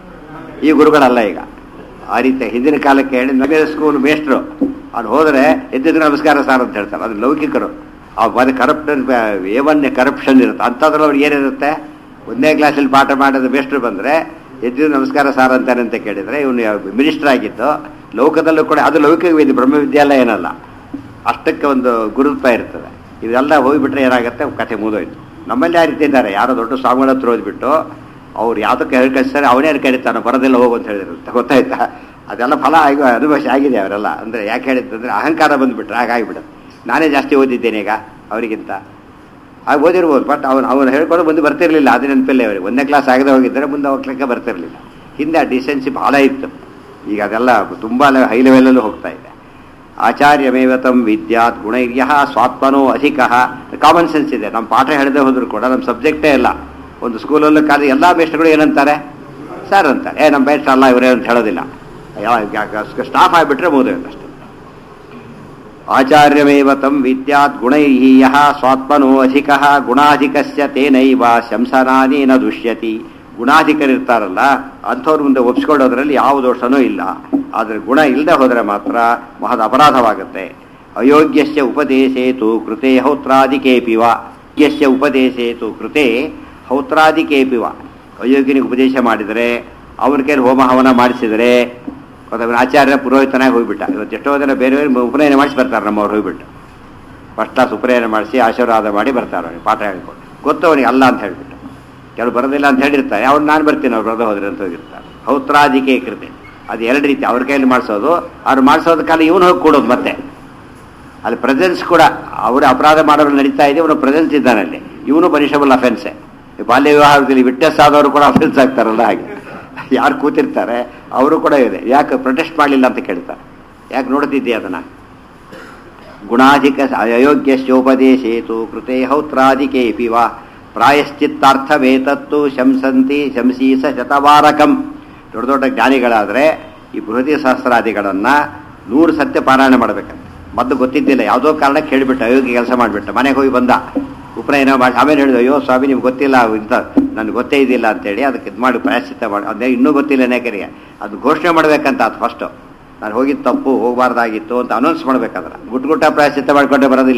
ಈ ಗುರುಗಳಲ್ಲ ಈಗ ಆ ರೀತಿ ಹಿಂದಿನ ಕಾಲಕ್ಕೆ ಹೇಳಿ ನಗರ ಸ್ಕೂಲ್ ಮೇಸ್ಟ್ರು ಅವ್ನು ಹೋದರೆ ಎದ್ದಿದ್ರೆ ನಮಸ್ಕಾರ ಸರ್ ಅಂತ ಹೇಳ್ತಾರೆ ಅದು ಲೌಕಿಕರು ಆ ಮತ್ತೆ ಕರಪ್ಷನ್ ಏವನ್ನೇ ಕರಪ್ಷನ್ ಇರುತ್ತೆ ಅಂಥದ್ರಲ್ಲಿ ಅವ್ರಿಗೆ ಏನಿರುತ್ತೆ ಒಂದನೇ ಕ್ಲಾಸಲ್ಲಿ ಪಾಠ ಮಾಡೋದು ಮೇಷ್ಟ್ರು ಬಂದರೆ ಎದ್ದು ನಮಸ್ಕಾರ ಸಾರ್ ಅಂತಾನೆ ಅಂತ ಕೇಳಿದರೆ ಇವನು ಮಿನಿಸ್ಟರ್ ಆಗಿದ್ದು ಲೋಕದಲ್ಲೂ ಕೂಡ ಅದು ಲೌಕಿಕ ವಿದ್ಯೆ ಬ್ರಹ್ಮವಿದ್ಯಾಲಯ ಏನಲ್ಲ ಅಷ್ಟಕ್ಕೆ ಒಂದು ಗುರುತ್ವ ಇರ್ತದೆ ಇದೆಲ್ಲ ಹೋಗಿಬಿಟ್ರೆ ಏನಾಗುತ್ತೆ ಕಥೆ ಮುಗಿದೋಯ್ತು ನಮ್ಮಲ್ಲಿ ಆ ರೀತಿ ಇದ್ದಾರೆ ಯಾರೋ ದೊಡ್ಡ ಸ್ವಾಮಿಗಳ ಹತ್ರ ಹೋದ್ಬಿಟ್ಟು ಅವ್ರು ಯಾವುದಕ್ಕೆ ಹೇಳಿ ಕಳಿಸ್ತಾರೆ ಅವನೇ ಕರೀತಾನೆ ಬರೋದಿಲ್ಲ ಹೋಗು ಅಂತ ಹೇಳಿರುತ್ತೆ ಗೊತ್ತಾಯ್ತಾ ಅದೆಲ್ಲ ಫಲ ಆಗಿ ಅನುಭವಿಸಿ ಆಗಿದೆ ಅವರೆಲ್ಲ ಅಂದರೆ ಯಾಕೆ ಹೇಳಿದ್ದಂದ್ರೆ ಅಹಂಕಾರ ಬಂದುಬಿಟ್ರೆ ಹಾಗಾಗಿಬಿಡುತ್ತೆ ನಾನೇ ಜಾಸ್ತಿ ಓದಿದ್ದೇನೆ ಈಗ ಅವರಿಗಿಂತ ಆಗ ಓದಿರ್ಬೋದು ಬಟ್ ಅವನು ಅವನು ಹೇಳ್ಕೊಂಡು ಮುಂದೆ ಬರ್ತಿರ್ಲಿಲ್ಲ ಅದು ನೆನಪಿಲ್ಲ ಅವರಿಗೆ ಒಂದನೇ ಕ್ಲಾಸ್ ಆಗದೆ ಹೋಗಿದ್ದರೆ ಮುಂದೆ ಹೋಗ್ಲಿಕ್ಕೆ ಬರ್ತಿರ್ಲಿಲ್ಲ ಹಿಂದೆ ಆ ಡಿಸೆನ್ಸಿ ಬಹಳ ಇತ್ತು ಈಗ ಅದೆಲ್ಲ ತುಂಬ ಹೈ ಲೆವೆಲಲ್ಲೂ ಹೋಗ್ತಾ ಇದೆ ಆಚಾರ್ಯಮೇವತಂ ವಿದ್ಯಾತ್ ಗುಣೈರ್ಯ ಸ್ವಾತ್ಮನೋ ಅಧಿಕ ಕಾಮನ್ ಸೆನ್ಸ್ ಇದೆ ನಮ್ಮ ಪಾಠ ಹೇಳದೆ ಹೋದ್ರು ಕೂಡ ನಮ್ಮ ಸಬ್ಜೆಕ್ಟೇ ಇಲ್ಲ ಒಂದು ಸ್ಕೂಲಲ್ಲೂ ಕಾಲ ಎಲ್ಲ ಮೇಸ್ಟ್ರುಗಳು ಏನಂತಾರೆ ಸರ್ ಅಂತಾರೆ ಏ ನಮ್ಮ ಮೇಸ್ಟ್ರ್ ಅಲ್ಲ ಇವರೇ ಅಂತ ಹೇಳೋದಿಲ್ಲ ಸ್ಟಾಫ್ ಆಗಿಬಿಟ್ರೆ ಮುಗಿದೋಯ್ತು ಅಷ್ಟೇ ಆಚಾರ್ಯಮೇವ ತಂ ವಿದ್ಯಾತ್ ಗುಣೈಹೀಯ ಸ್ವಾತ್ಮನೋ ಅಧಿಕ ಗುಣಾಧಿಕಸ್ಯ ತೇನೈವ ಶಂಸನಾನಿ ನ ದುಷ್ಯತಿ ಗುಣಾಧಿಕರಿರ್ತಾರಲ್ಲ ಅಂಥವ್ರ ಮುಂದೆ ಒಪ್ಸ್ಕೊಳ್ಳೋದ್ರಲ್ಲಿ ಯಾವ ದೋಷನೂ ಇಲ್ಲ ಆದರೆ ಗುಣ ಇಲ್ಲದೆ ಹೋದರೆ ಮಾತ್ರ ಮಹದ ಅಪರಾಧವಾಗುತ್ತೆ ಅಯೋಗ್ಯಸ್ಯ ಉಪದೇಶೇತು ಕೃತೆ ಹೌತ್ರಾದಿಕೇಪಿವ ಯಸ್ಯ ಉಪದೇಶೇತು ಕೃತೆ ಹೌತ್ರಾದಿಕೇಪಿವ ಅಯೋಗ್ಯನಿಗೆ ಉಪದೇಶ ಮಾಡಿದರೆ ಅವ್ರ ಕೈಲಿ ಹೋಮ ಹವನ ಮಾಡಿಸಿದರೆ ಅವನ ಆಚಾರ್ಯ ಪುರೋಹಿತನಾಗಿ ಹೋಗ್ಬಿಟ್ಟ ಇವತ್ತು ಎಷ್ಟೋ ಜನ ಬೇರೆ ಬೇರೆ ಉಪನಯನ ಮಾಡಿಸಿ ಬರ್ತಾರೆ ನಮ್ಮವ್ರು ಹೋಗ್ಬಿಟ್ಟು ಫಸ್ಟ್ ಕ್ಲಾಸ್ ಉಪನಯನ ಮಾಡಿಸಿ ಆಶೀರ್ವಾದ ಮಾಡಿ ಬರ್ತಾರೆ ಅವನಿಗೆ ಪಾಠ ಹೇಳ್ಕೊಂಡು ಗೊತ್ತು ಅವನಿಗೆ ಅಲ್ಲ ಅಂತ ಹೇಳ್ಬಿಟ್ಟು ಕೆಲವು ಬರೋದಿಲ್ಲ ಅಂತ ಹೇಳಿರ್ತಾರೆ ಅವ್ರು ನಾನು ಬರ್ತೀನಿ ಅವ್ರು ಬರೋದು ಹೋದ್ರೆ ಅಂತ ಹೋಗಿರ್ತಾರೆ ಹೌತ್ರಾದಿಕೆ ಕೃತೆ ಅದು ಎರಡು ರೀತಿ ಅವ್ರ ಕೈಯಲ್ಲಿ ಮಾಡಿಸೋದು ಅವ್ರು ಮಾಡಿಸೋದ ಕಾಲ ಇವನು ಹೋಗಿ ಕೊಡೋದು ಮತ್ತೆ ಅಲ್ಲಿ ಪ್ರೆಸೆನ್ಸ್ ಕೂಡ ಅವರು ಅಪರಾಧ ಮಾಡೋರು ನಡೀತಾ ಇದೆ ಇವನು ಪ್ರೆಸೆನ್ಸ್ ಇದ್ದಾನೆ ಅಲ್ಲಿ ಇವನು ಪನಿಷಬಲ್ ಅಫೆನ್ಸೆ ಬಾಲ್ಯ ವಿವಾಹದಲ್ಲಿ ವಿಟ್ನೆಸ್ ಆದವರು ಕೂಡ ಅಫೆನ್ಸ್ ಆಗ್ತಾರಲ್ಲ ಹಾಗೆ ಯಾರು ಕೂತಿರ್ತಾರೆ ಅವರು ಕೂಡ ಇದೆ ಯಾಕೆ ಪ್ರೊಟೆಸ್ಟ್ ಮಾಡಲಿಲ್ಲ ಅಂತ ಕೇಳ್ತಾರೆ ಯಾಕೆ ನೋಡ್ತಿದ್ದೆ ಅದನ್ನ ಗುಣಾಧಿಕ ಅಯೋಗ್ಯಶ್ಚೋಪದೇಶೇತು ಕೃತೆ ಹೌತ್ರಾದಿಕೇಪಿ ವಾ ಪ್ರಾಯಶ್ಚಿತ್ತಾರ್ಥವೇತತ್ತು ಶಂಸಂತಿ ಶಂಸೀಸ ಶತವಾರಕಂ ದೊಡ್ಡ ದೊಡ್ಡ ಜ್ಞಾನಿಗಳಾದರೆ ಈ ಬೃಹತಿ ಸಹಸ್ರಾದಿಗಳನ್ನು ನೂರು ಸತ್ಯ ಪಾರಾಯಣ ಮಾಡಬೇಕಂತ ಮೊದಲು ಗೊತ್ತಿದ್ದಿಲ್ಲ ಯಾವುದೋ ಕಾರಣಕ್ಕೆ ಹೇಳಿಬಿಟ್ಟು ಅಯೋಗ್ಯ ಕೆಲಸ ಮಾಡಿಬಿಟ್ಟು ಮನೆಗೆ ಹೋಗಿ ಬಂದ ಉಪನಯನ ಮಾಡಿ ಆಮೇಲೆ ಹೇಳಿದ್ರು ಅಯ್ಯೋ ಸ್ವಾಮಿ ನಿಮ್ಗೆ ಗೊತ್ತಿಲ್ಲ ಇಂಥ ನನಗೆ ಗೊತ್ತೇ ಇದ್ದಿಲ್ಲ ಅಂತೇಳಿ ಅದಕ್ಕೆ ಇದು ಮಾಡಿ ಪ್ರಾಯಶ್ಚಿತ್ತ ಮಾಡಿ ಅದೇ ಇನ್ನೂ ಗೊತ್ತಿಲ್ಲ ನೇಕರಿಗೆ ಅದು ಘೋಷಣೆ ಮಾಡಬೇಕಂತ ಅದು ಫಸ್ಟು ನಾನು ಹೋಗಿದ್ದು ತಪ್ಪು ಹೋಗಬಾರ್ದಾಗಿತ್ತು ಅಂತ ಅನೌನ್ಸ್ ಮಾಡ್ಬೇಕಾದ್ರೆ ಗುಟ್ಟು ಗುಟ್ಟ ಪ್ರಾಯಶ್ಚಿತ್ತ ಮಾಡಿಕೊಂಡೆ ಬರೋದಿಲ್ಲ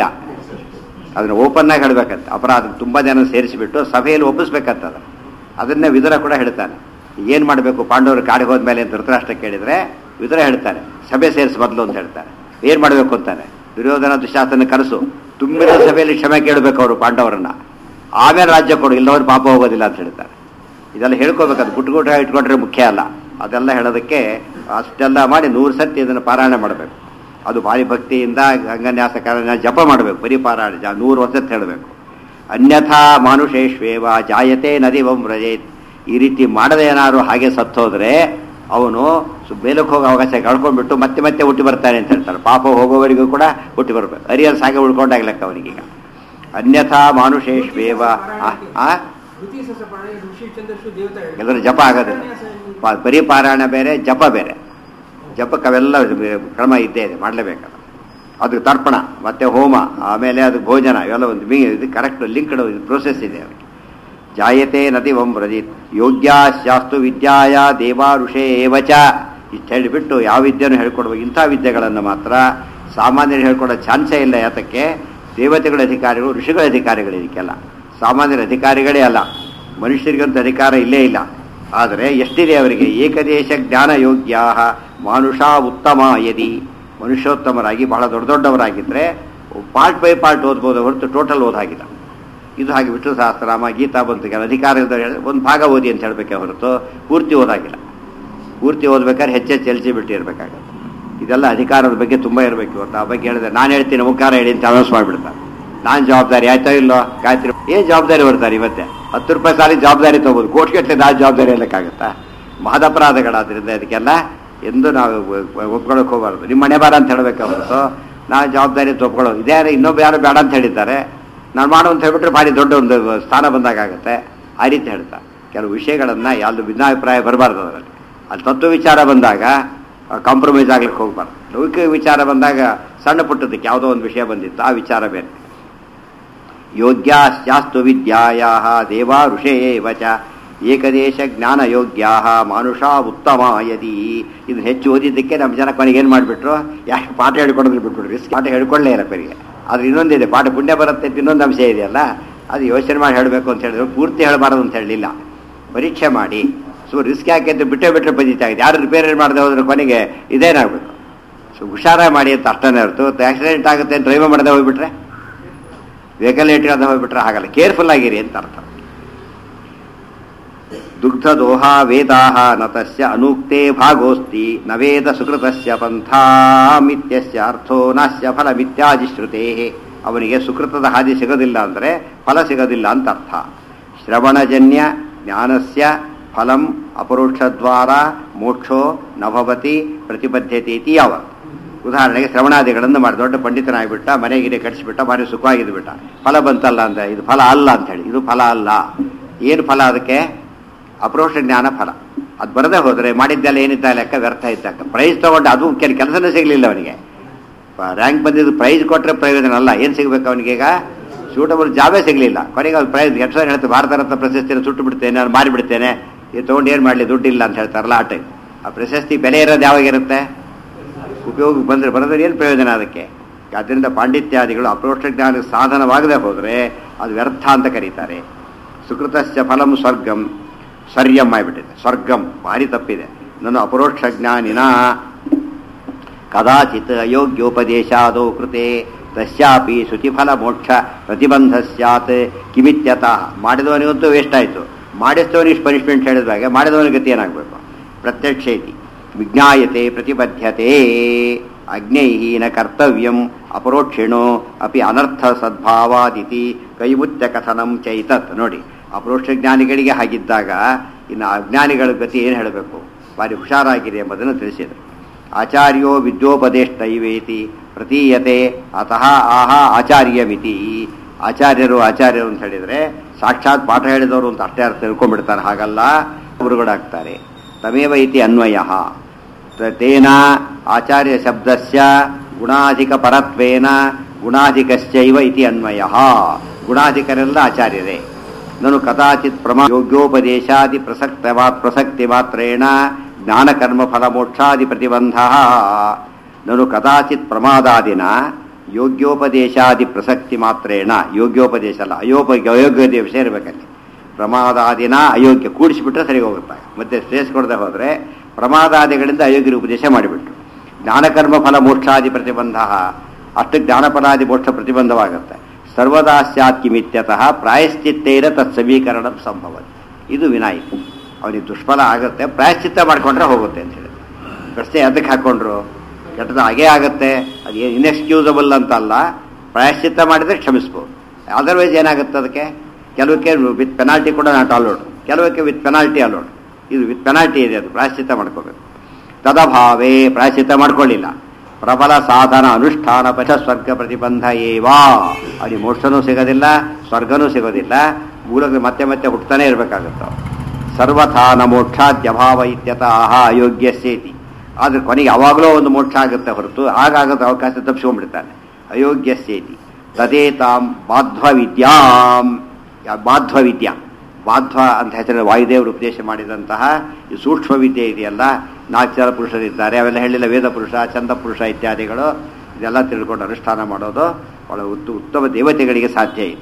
ಅದನ್ನು ಓಪನ್ ಆಗಿ ಹೇಳಬೇಕಂತ ಅಪರಾಧ ತುಂಬ ಜನ ಸೇರಿಸಿಬಿಟ್ಟು ಸಭೆಯಲ್ಲಿ ಒಪ್ಪಿಸ್ಬೇಕಂತ ಅದು ಅದನ್ನೇ ವಿದುರ ಕೂಡ ಹೇಳ್ತಾನೆ ಏನು ಮಾಡಬೇಕು ಪಾಂಡವರು ಕಾಡಿಗೆ ಹೋದ್ಮೇಲೆ ಅಂತ ಧೃತರಾಷ್ಟ್ರ ಕೇಳಿದರೆ ವಿದುರ ಹೇಳ್ತಾನೆ ಸಭೆ ಸೇರಿಸಿ ಬದಲು ಅಂತ ಹೇಳ್ತಾರೆ ಏನು ಮಾಡಬೇಕು ಅಂತಾನೆ ದುರ್ಯೋಧನ ದುಶಾಸನ ಕರೆಸು ತುಂಬಿದ ಸಭೆಯಲ್ಲಿ ಕ್ಷಮೆ ಕೇಳಬೇಕು ಅವರು ಪಾಂಡವರನ್ನ ಆಮೇಲೆ ರಾಜ್ಯ ಕೊಡು ಇಲ್ಲವರು ಪಾಪ ಹೋಗೋದಿಲ್ಲ ಅಂತ ಹೇಳ್ತಾರೆ ಇದೆಲ್ಲ ಹೇಳ್ಕೋಬೇಕದು ಗುಟ್ಟುಗುಟ್ಟ ಇಟ್ಕೊಂಡ್ರೆ ಮುಖ್ಯ ಅಲ್ಲ ಅದೆಲ್ಲ ಹೇಳೋದಕ್ಕೆ ಅಷ್ಟೆಲ್ಲ ಮಾಡಿ ನೂರು ಸತಿ ಇದನ್ನು ಪಾರಾಯಣ ಮಾಡಬೇಕು ಅದು ಭಾರಿ ಭಕ್ತಿಯಿಂದ ಗಂಗನ್ಯಾಸ ಕಾರಣ ಜಪ ಮಾಡಬೇಕು ಬರೀ ಪಾರಾಯಣ ಜ ನೂರು ವರ್ಷ ಹೇಳಬೇಕು ಅನ್ಯಥಾ ಮಾನುಷೇಶ್ವೇವ ಜಾಯತೆ ನದಿ ವ್ರಜೇತ್ ಈ ರೀತಿ ಮಾಡದೆ ಏನಾದ್ರು ಹಾಗೆ ಸತ್ತೋದ್ರೆ ಅವನು ಸು- ಮೇಲಕ್ಕೆ ಹೋಗೋ ಅವಕಾಶ ಕಳ್ಕೊಂಡ್ಬಿಟ್ಟು ಮತ್ತೆ ಮತ್ತೆ ಹುಟ್ಟಿ ಬರ್ತಾನೆ ಅಂತ ಹೇಳ್ತಾರೆ ಪಾಪ ಹೋಗೋವರೆಗೂ ಕೂಡ ಹುಟ್ಟಿ ಬರಬೇಕು ಹರಿಯರ್ ಸಾಗೆ ಉಳ್ಕೊಂಡಾಗ್ಲಕ್ಕ ಅವನಿಗೀಗ ಅನ್ಯಥಾ ಮಾನುಷೇಶ್ವೇವ ಆ ಆ? ದ್ವಿತೀಯ ಸಸ್ಯಪಾಣಿ ಋಷಿ ಚಂದ್ರಶು ದೇವತಾ ಹೇಳಿ. ಎಲ್ಲರೂ ಜಪ ಆಗೋದಿಲ್ಲ ಪಾ- ಬರೀ ಪಾರಾಯಣ ಬೇರೆ ಜಪ ಬೇರೆ ಜಪಕ್ಕೆ ಅವೆಲ್ಲ ಕ್ರಮ ಇದ್ದೇ ಇದೆ ಮಾಡಲೇಬೇಕಲ್ಲ ಅದು ತರ್ಪಣ ಮತ್ತೆ ಹೋಮ ಆಮೇಲೆ ಅದು ಭೋಜನ ಇವೆಲ್ಲ ಒಂದು ಮೀ ಇದು ಕರೆಕ್ಟ್ ಲಿಂಕ್ಡ್ ಪ್ರೋಸೆಸ್ ಇದೆ ಅವರಿಗೆ ಜಾಯತೆ ನದಿ ವ್ರಜಿತ್ ಯೋಗ್ಯ ಶಾಸ್ತು ವಿದ್ಯಾಯ ದೇವಾ ಋಷೇ ಏವಚ ಇಷ್ಟು ಹೇಳಿಬಿಟ್ಟು ಯಾವ ವಿದ್ಯೆನೂ ಹೇಳ್ಕೊಡ್ಬೇಕು ಇಂಥ ವಿದ್ಯೆಗಳನ್ನು ಮಾತ್ರ ಸಾಮಾನ್ಯರು ಹೇಳ್ಕೊಡೋ ಚಾನ್ಸೇ ಇಲ್ಲ ಯಾತಕ್ಕೆ ದೇವತೆಗಳ ಅಧಿಕಾರಿಗಳು ಋಷಿಗಳ ಅಧಿಕಾರಿಗಳು ಇದಕ್ಕೆಲ್ಲ ಸಾಮಾನ್ಯರ ಅಧಿಕಾರಿಗಳೇ ಅಲ್ಲ ಮನುಷ್ಯರಿಗಂತ ಅಧಿಕಾರ ಇಲ್ಲೇ ಇಲ್ಲ ಆದರೆ ಎಷ್ಟಿದೆ ಅವರಿಗೆ ಏಕದೇಶ ಜ್ಞಾನ ಯೋಗ್ಯ ಮಾನುಷ ಉತ್ತಮ ಯದಿ ಮನುಷ್ಯೋತ್ತಮರಾಗಿ ಬಹಳ ದೊಡ್ಡ ದೊಡ್ಡವರಾಗಿದ್ದರೆ ಪಾರ್ಟ್ ಬೈ ಪಾರ್ಟ್ ಓದ್ಬೋದು ಹೊರತು ಟೋಟಲ್ ಓದಾಗಿಲ್ಲ ಇದು ಹಾಗೆ ವಿಷ್ಣು ಸಹಸ್ರನಾಮ ಗೀತಾ ಬಂತು ಕೆಲ ಅಧಿಕಾರ ಇಲ್ದವ್ರು ಹೇಳಿ ಒಂದು ಭಾಗ ಓದಿ ಅಂತ ಹೇಳಬೇಕೆ ಹೊರತು ಪೂರ್ತಿ ಓದಾಗಿಲ್ಲ ಪೂರ್ತಿ ಓದ್ಬೇಕಾದ್ರೆ ಹೆಚ್ಚೆಚ್ಚು ಎಲ್ಸಿ ಬಿಟ್ಟು ಇರಬೇಕಾಗತ್ತೆ ಇದೆಲ್ಲ ಅಧಿಕಾರದ ಬಗ್ಗೆ ತುಂಬ ಇರಬೇಕು ಇವತ್ತು ಆ ಬಗ್ಗೆ ಹೇಳಿದ್ರೆ ನಾನು ಹೇಳ್ತೀನಿ ಮುಖಾರ ಹೇಳಿ ಅಂತ ಅನೌನ್ಸ್ ಮಾಡಿಬಿಡ್ತಾರೆ ನಾನು ಜವಾಬ್ದಾರಿ ಆಯ್ತೋ ಇಲ್ಲೋ ಗಾಯತ್ರಿ ಏನು ಜವಾಬ್ದಾರಿ ಬರ್ತಾರೆ ಇವತ್ತೆ ಹತ್ತು ರೂಪಾಯಿ ಸಾರಿ ಜವಾಬ್ದಾರಿ ತೊಗೋಬೋದು ಕೋಟಿಗಟ್ಟಲೆ ನಾನು ಜವಾಬ್ದಾರಿ ಹೇಳಕ್ಕಾಗತ್ತಾ ಮಹದಪರಾಧಗಳಾದ್ರಿಂದ ಇದಕ್ಕೆಲ್ಲ ಎಂದು ನಾವು ಒಪ್ಕೊಳ್ಳೋಕೆ ಹೋಗಬಾರ್ದು ನಿಮ್ಮ ಮನೆ ಬಾರ ಅಂತ ಹೇಳಬೇಕು ಹೊರತು ನಾವು ಜವಾಬ್ದಾರಿ ಒಪ್ಕೊಳ್ಳೋದು ಇದೇ ಇನ್ನೊಬ್ಬ ಯಾರು ಬೇಡ ಅಂತ ಹೇಳಿದ್ದಾರೆ ನಾನು ಮಾಡು ಅಂತ ಹೇಳ್ಬಿಟ್ರೆ ಭಾರಿ ದೊಡ್ಡ ಒಂದು ಸ್ಥಾನ ಬಂದಾಗುತ್ತೆ ಆ ರೀತಿ ಹೇಳ್ತಾ ಕೆಲವು ವಿಷಯಗಳನ್ನು ಯಾವುದು ಭಿನ್ನಾಭಿಪ್ರಾಯ ಬರಬಾರ್ದು ಅದರಲ್ಲಿ ಅಲ್ಲಿ ತತ್ವ ವಿಚಾರ ಬಂದಾಗ ಕಾಂಪ್ರಮೈಸ್ ಆಗ್ಲಿಕ್ಕೆ ಹೋಗ್ಬಾರ್ದು ಲೌಕಿಕ ವಿಚಾರ ಬಂದಾಗ ಸಣ್ಣ ಪುಟ್ಟದಕ್ಕೆ ಯಾವುದೋ ಒಂದು ವಿಷಯ ಬಂದಿತ್ತು ಆ ವಿಚಾರ ಬೇರೆ ಯೋಗ್ಯಾಶ್ಚಾಸ್ತು ವಿದ್ಯಾಯಾ ದೇವಾ ಋಷಯೇ ವಚ ಏಕದೇಶ ಜ್ಞಾನ ಯೋಗ್ಯಾ ಮಾನುಷ ಉತ್ತಮ ಯದಿ ಇದನ್ನ ಹೆಚ್ಚು ಓದಿದ್ದಕ್ಕೆ ನಮ್ಮ ಜನ ಕೊನೆಗೆ ಏನು ಮಾಡಿಬಿಟ್ರು ಯಾಕೆ ಪಾಠ ಹೇಳ್ಕೊಡೋದು ಬಿಟ್ಬಿಟ್ರು ರಿಸ್ಕ್ ಪಾಠ ಹೇಳ್ಕೊಳ್ಳೇ ಇಲ್ಲ ಕೊನೆಗೆ ಆದ್ರೆ ಇನ್ನೊಂದಿದೆ ಪಾಠ ಪುಣ್ಯ ಬರುತ್ತೆ ಅಂತ ಇನ್ನೊಂದು ಅಂಶ ಇದೆಯಲ್ಲ ಅದು ಯೋಚನೆ ಮಾಡಿ ಹೇಳಬೇಕು ಅಂತ ಹೇಳಿದ್ರು ಪೂರ್ತಿ ಹೇಳಬಾರದು ಅಂತ ಹೇಳಲಿಲ್ಲ ಪರೀಕ್ಷೆ ಮಾಡಿ ಸೊ ರಿಸ್ಕ್ ಯಾಕೆ ಅಂತ ಬಿಟ್ಟೇ ಬಿಟ್ಟರೆ ಬಂದಿತ್ತು ಆಗಿದೆ ಯಾರು ರಿಪೇರಿ ಮಾಡದೆ ಹೋದ್ರೆ ಕೊನೆಗೆ ಇದೇನಾಗಬೇಕು ಸೊ ಹುಷಾರಾಗಿ ಮಾಡಿ ಅಂತ ಅಷ್ಟನೇ ಹೊರತು ಆಕ್ಸಿಡೆಂಟ್ ಆಗುತ್ತೆ ಅಂತ ಡ್ರೈವ್ ಮಾಡದೆ ಹೋಗ್ಬಿಟ್ರೆ ವೆಹಿಕಲ್ ಇಟ್ಕೊಳ್ಳದೆ ಹೋಗ್ಬಿಟ್ರೆ ಆಗಲ್ಲ ಕೇರ್ಫುಲ್ ಆಗಿರಿ ಅಂತ ಅರ್ಥ ದುಗ್ಧದೋಹಾ ವೇದಾಹ ನತಸ್ಯ ಅನೂಕ್ತೆ ಭಾಗೋಸ್ತಿ ನ ವೇದ ಸುಕೃತಸ್ಯ ಪಂಥಾಮಿತ್ಯಸ್ಯ ಅರ್ಥೋ ನಾಸ್ಯ ಫಲಮಿತ್ಯಾದಿ ಶ್ರುತೇ ಅವನಿಗೆ ಸುಕೃತದ ಹಾದಿ ಸಿಗೋದಿಲ್ಲ ಅಂದರೆ ಫಲ ಸಿಗೋದಿಲ್ಲ ಅಂತ ಅರ್ಥ ಶ್ರವಣಜನ್ಯ ಜ್ಞಾನಸ್ಯ ಫಲಂ ಅಪರೋಕ್ಷದ್ವಾರ ಮೋಕ್ಷೋ ನಭವತಿ ಪ್ರತಿಬದ್ಧತೆ ಇತಿ ಯಾವತ್ ಉದಾಹರಣೆಗೆ ಶ್ರವಣಾದಿಗಳನ್ನು ಮಾಡಿ ದೊಡ್ಡ ಪಂಡಿತನಾಗಿಬಿಟ್ಟ ಮನೆಗಿರಿ ಕಟ್ಟಿಸ್ಬಿಟ್ಟ ಭಾರಿ ಸುಖವಾಗಿದ್ದು ಬಿಟ್ಟ ಫಲ ಬಂತಲ್ಲ ಅಂತ ಇದು ಫಲ ಅಲ್ಲ ಅಂತ ಹೇಳಿ ಇದು ಫಲ ಅಲ್ಲ ಏನು ಫಲ ಅದಕ್ಕೆ ಅಪರೋಕ್ಷ ಜ್ಞಾನ ಫಲ ಅದು ಬರದೇ ಹೋದರೆ ಮಾಡಿದ್ದೆಲ್ಲ ಏನಿದ್ದ ಲೆಕ್ಕ ವ್ಯರ್ಥ ಇದ್ದಾಗ ಪ್ರೈಸ್ ತಗೊಂಡು ಅದು ಕೆಲ ಕೆಲಸನೇ ಸಿಗಲಿಲ್ಲ ಅವನಿಗೆ ರ್ಯಾಂಕ್ ಬಂದಿದ್ದು ಪ್ರೈಸ್ ಕೊಟ್ಟರೆ ಪ್ರಯೋಜನ ಅಲ್ಲ ಏನು ಸಿಗಬೇಕು ಅವನಿಗೆ ಈಗ ಸೂಟಬಲ್ ಜಾಬೇ ಸಿಗಲಿಲ್ಲ ಕೊನೆಗೆ ಅವ್ರು ಪ್ರೈಸ್ ಎಷ್ಟು ಹೇಳ್ತಾರೆ ಭಾರತ ರತ್ನ ಪ್ರಶಸ್ತಿಯನ್ನು ಸುಟ್ಟು ಬಿಡ್ತೇನೆ ನಾನು ಮಾರಿಬಿಡ್ತೇನೆ ಇದು ತೊಗೊಂಡು ಏನು ಮಾಡಲಿ ದುಡ್ಡಿಲ್ಲ ಅಂತ ಹೇಳ್ತಾರಲ್ಲ ಆ ಟೈಮ್ ಆ ಪ್ರಶಸ್ತಿ ಬೆಲೆ ಇರೋದು ಯಾವಾಗಿರುತ್ತೆ ಉಪಯೋಗ ಬಂದರೆ ಬರೋದ್ರೆ ಏನು ಪ್ರಯೋಜನ ಅದಕ್ಕೆ ಆದ್ದರಿಂದ ಪಾಂಡಿತ್ಯಾದಿಗಳು ಅಪರೋಕ್ಷ ಜ್ಞಾನಕ್ಕೆ ಸಾಧನವಾಗದೆ ಹೋದರೆ ಅದು ವ್ಯರ್ಥ ಅಂತ ಕರೀತಾರೆ ಸುಕೃತಸ್ಯ ಫಲಂ ಸ್ವರ್ಗಂ ಸ್ವರ್ಯಂ ಆಗಿಬಿಟ್ಟಿದೆ ಸ್ವರ್ಗಂ ಭಾರಿ ತಪ್ಪಿದೆ ನಾನು ಅಪರೋಕ್ಷ ಜ್ಞಾನಿನ ಕದಾಚಿತ್ ಅಯೋಗ್ಯೋಪದೇಶಾದೋ ಕೃತೆ ತಸ್ಯಾಪಿ ಶುಚಿಫಲ ಮೋಕ್ಷ ಪ್ರತಿಬಂಧ ಸ್ಯಾತ್ ಕಿಮಿತ್ಯತಃ ಮಾಡಿದವನಿಗಂತೂ ವೇಸ್ಟ್ ಆಯಿತು ಮಾಡಿಸ್ತವನಿಗೆ ಪನಿಷ್ಮೆಂಟ್ ಹೇಳಿದಾಗ ಮಾಡಿದವನ ಗತಿ ಏನಾಗಬೇಕು ಪ್ರತ್ಯಕ್ಷ ಇತಿ ವಿಜ್ಞಾಯತೆ ಪ್ರತಿಬದ್ಧತೆ ಅಜ್ಞೈ ನ ಕರ್ತವ್ಯಂ ಅಪರೋಕ್ಷಿಣೋ ಅಪಿ ಅನರ್ಥ ಸದ್ಭಾವಾದಿತಿ ಕೈಮುತ್ಯ ಕಥನಂ ಚೈತತ್ ನೋಡಿ ಅಪರೋಕ್ಷ ಜ್ಞಾನಿಗಳಿಗೆ ಹಾಗಿದ್ದಾಗ ಇನ್ನು ಅಜ್ಞಾನಿಗಳ ಗತಿ ಏನು ಹೇಳಬೇಕು ಭಾರಿ ಹುಷಾರಾಗಿದೆ ಎಂಬುದನ್ನು ತಿಳಿಸಿದರು ಆಚಾರ್ಯೋ ವಿದ್ಯೋಪದೇಷ್ಟೈವೇತಿ ಪ್ರತೀಯತೆ ಅತಃ ಆಹ ಆಚಾರ್ಯಮಿತಿ ಆಚಾರ್ಯರು ಆಚಾರ್ಯರು ಅಂತ ಹೇಳಿದರೆ ಸಾಕ್ಷಾತ್ ಪಾಠ ಹೇಳಿದವರು ಅಂತ ಅಷ್ಟೇ ಅರ್ಥ ತಿಳ್ಕೊಂಡ್ಬಿಡ್ತಾರೆ ಹಾಗಲ್ಲ ಗುರುಗಳಾಗ್ತಾರೆ ತಮೇವ ಇತಿ ಅನ್ವಯ ತೇನ ಆಚಾರ್ಯ ಶಬ್ದಸ್ಯ ಗುಣಾಧಿಕ ಪರತ್ವೇನ ಗುಣಾಧಿಕಶ್ಚೈವ ಇತಿ ಅನ್ವಯ ಗುಣಾಧಿಕರೆಲ್ಲ ಆಚಾರ್ಯರೇ ನನು ಕದಾಚಿತ್ ಪ್ರಮಾ ಯೋಗ್ಯೋಪದೇಶಾದಿ ಪ್ರಸಕ್ತ ಪ್ರಸಕ್ತಿ ಮಾತ್ರೇಣ ಜ್ಞಾನಕರ್ಮ ಫಲ ಮೋಕ್ಷಾದಿ ಪ್ರತಿಬಂಧ ನನು ಕದಾಚಿತ್ ಪ್ರಮಾದಾದಿನ ಯೋಗ್ಯೋಪದೇಶಾದಿ ಪ್ರಸಕ್ತಿ ಮಾತ್ರೇಣ ಯೋಗ್ಯೋಪದೇಶ ಅಲ್ಲ ಅಯೋಪ ಅಯೋಗ್ಯತೆ ವಿಷಯ ಇರಬೇಕಲ್ಲಿ ಪ್ರಮಾದಾದಿನ ಅಯೋಗ್ಯ ಕೂಡಿಸಿಬಿಟ್ರೆ ಸರಿ ಹೋಗುತ್ತೆ ಮತ್ತೆ ಸ್ಟ್ರೇಸ್ ಕೊಡದೆ ಹೋದರೆ ಪ್ರಮಾದಾದಿಗಳಿಂದ ಅಯೋಗ್ಯರ ಉಪದೇಶ ಮಾಡಿಬಿಟ್ರು ಜ್ಞಾನಕರ್ಮ ಫಲ ಮೋಕ್ಷಾದಿ ಪ್ರತಿಬಂಧ ಅಷ್ಟು ಜ್ಞಾನಫಲಾದಿ ಮೋಕ್ಷ ಪ್ರತಿಬಂಧವಾಗುತ್ತೆ ಸರ್ವದಾ ಸ್ಯಾತ್ ಕಿಮಿತ್ಯತಃ ಪ್ರಾಯಶ್ಚಿತ್ತೇನ ತತ್ ಸಮೀಕರಣ ಸಂಭವತಿ ಇದು ವಿನಾಯಿತಿ ಅವನಿಗೆ ದುಷ್ಫಲ ಆಗುತ್ತೆ ಪ್ರಾಯಶ್ಚಿತ್ತ ಮಾಡ್ಕೊಂಡ್ರೆ ಹೋಗುತ್ತೆ ಅಂತ ಹೇಳಿ ಪ್ರಶ್ನೆ ಅದಕ್ಕೆ ಹಾಕೊಂಡ್ರು ಕೆಟ್ಟದ ಹಾಗೇ ಆಗುತ್ತೆ ಅದು ಇನ್ಎಕ್ಸ್ಕ್ಯೂಸಬಲ್ ಅಂತ ಅಲ್ಲ ಪ್ರಾಯಶ್ಚಿತ್ತ ಮಾಡಿದ್ರೆ ಕ್ಷಮಿಸ್ಬೋದು ಅದರ್ವೈಸ್ ಏನಾಗುತ್ತೆ ಅದಕ್ಕೆ ಕೆಲವಕ್ಕೆ ವಿತ್ ಪೆನಾಲ್ಟಿ ಕೂಡ ನಾಟ್ ಅಲೋಡ್ ಕೆಲವಕ್ಕೆ ವಿತ್ ಪೆನಾಲ್ಟಿ ಅಲೋಡ್ ಇದು ವಿತ್ ಪೆನಾಲ್ಟಿ ಇದೆ ಅದು ಪ್ರಾಯಶ್ಚಿತ್ತ ಮಾಡ್ಕೋಬೇಕು ತದಭಾವೇ ಪ್ರಾಯಶ್ಚಿತ್ತ ಮಾಡ್ಕೊಳ್ಳಿಲ್ಲ ಪ್ರಬಲ ಸಾಧನ ಅನುಷ್ಠಾನ ಪಥ ಸ್ವರ್ಗ ಪ್ರತಿಬಂಧ ಏವಾ ಅವನಿಗೆ ಮೋಕ್ಷನೂ ಸಿಗೋದಿಲ್ಲ ಸ್ವರ್ಗನೂ ಸಿಗೋದಿಲ್ಲ ಮೂಲಗಳು ಮತ್ತೆ ಮತ್ತೆ ಹುಟ್ಟತಾನೆ ಇರಬೇಕಾಗುತ್ತೆ ಸರ್ವಥಾ ನ ಮೋಕ್ಷಾದ್ಯಭಾವ ಇತ್ಯತಃ ಅಯೋಗ್ಯ ಸೇತಿ ಆದ್ರೆ ಕೊನೆಗೆ ಯಾವಾಗಲೂ ಒಂದು ಮೋಕ್ಷ ಆಗುತ್ತೆ ಹೊರತು ಆಗಾಗದ ಅವಕಾಶ ತಪ್ಪಿಸ್ಕೊಂಡ್ಬಿಡ್ತಾನೆ ಅಯೋಗ್ಯ ಸೇತಿ ತದೇತಾಂ ಬಾಧ್ವ ವಿದ್ಯಾಂ ಬಾಧ್ವ ವಿದ್ಯಾ ಬಾಧ್ವ ಅಂತ ಹೆಸರು ವಾಯುದೇವರು ಉಪದೇಶ ಮಾಡಿದಂತಹ ಈ ಸೂಕ್ಷ್ಮ ವಿದ್ಯೆ ಇದೆಯಲ್ಲ ನಾಲ್ಕು ಜನ ಪುರುಷರಿದ್ದಾರೆ ಅವೆಲ್ಲ ಹೇಳಿಲ್ಲ ವೇದ ಪುರುಷ ಚಂದ ಪುರುಷ ಇತ್ಯಾದಿಗಳು ಇದೆಲ್ಲ ತಿಳ್ಕೊಂಡು ಅನುಷ್ಠಾನ ಮಾಡೋದು ಬಹಳ ಉತ್ತ ಉತ್ತಮ ದೇವತೆಗಳಿಗೆ ಸಾಧ್ಯ ಇದೆ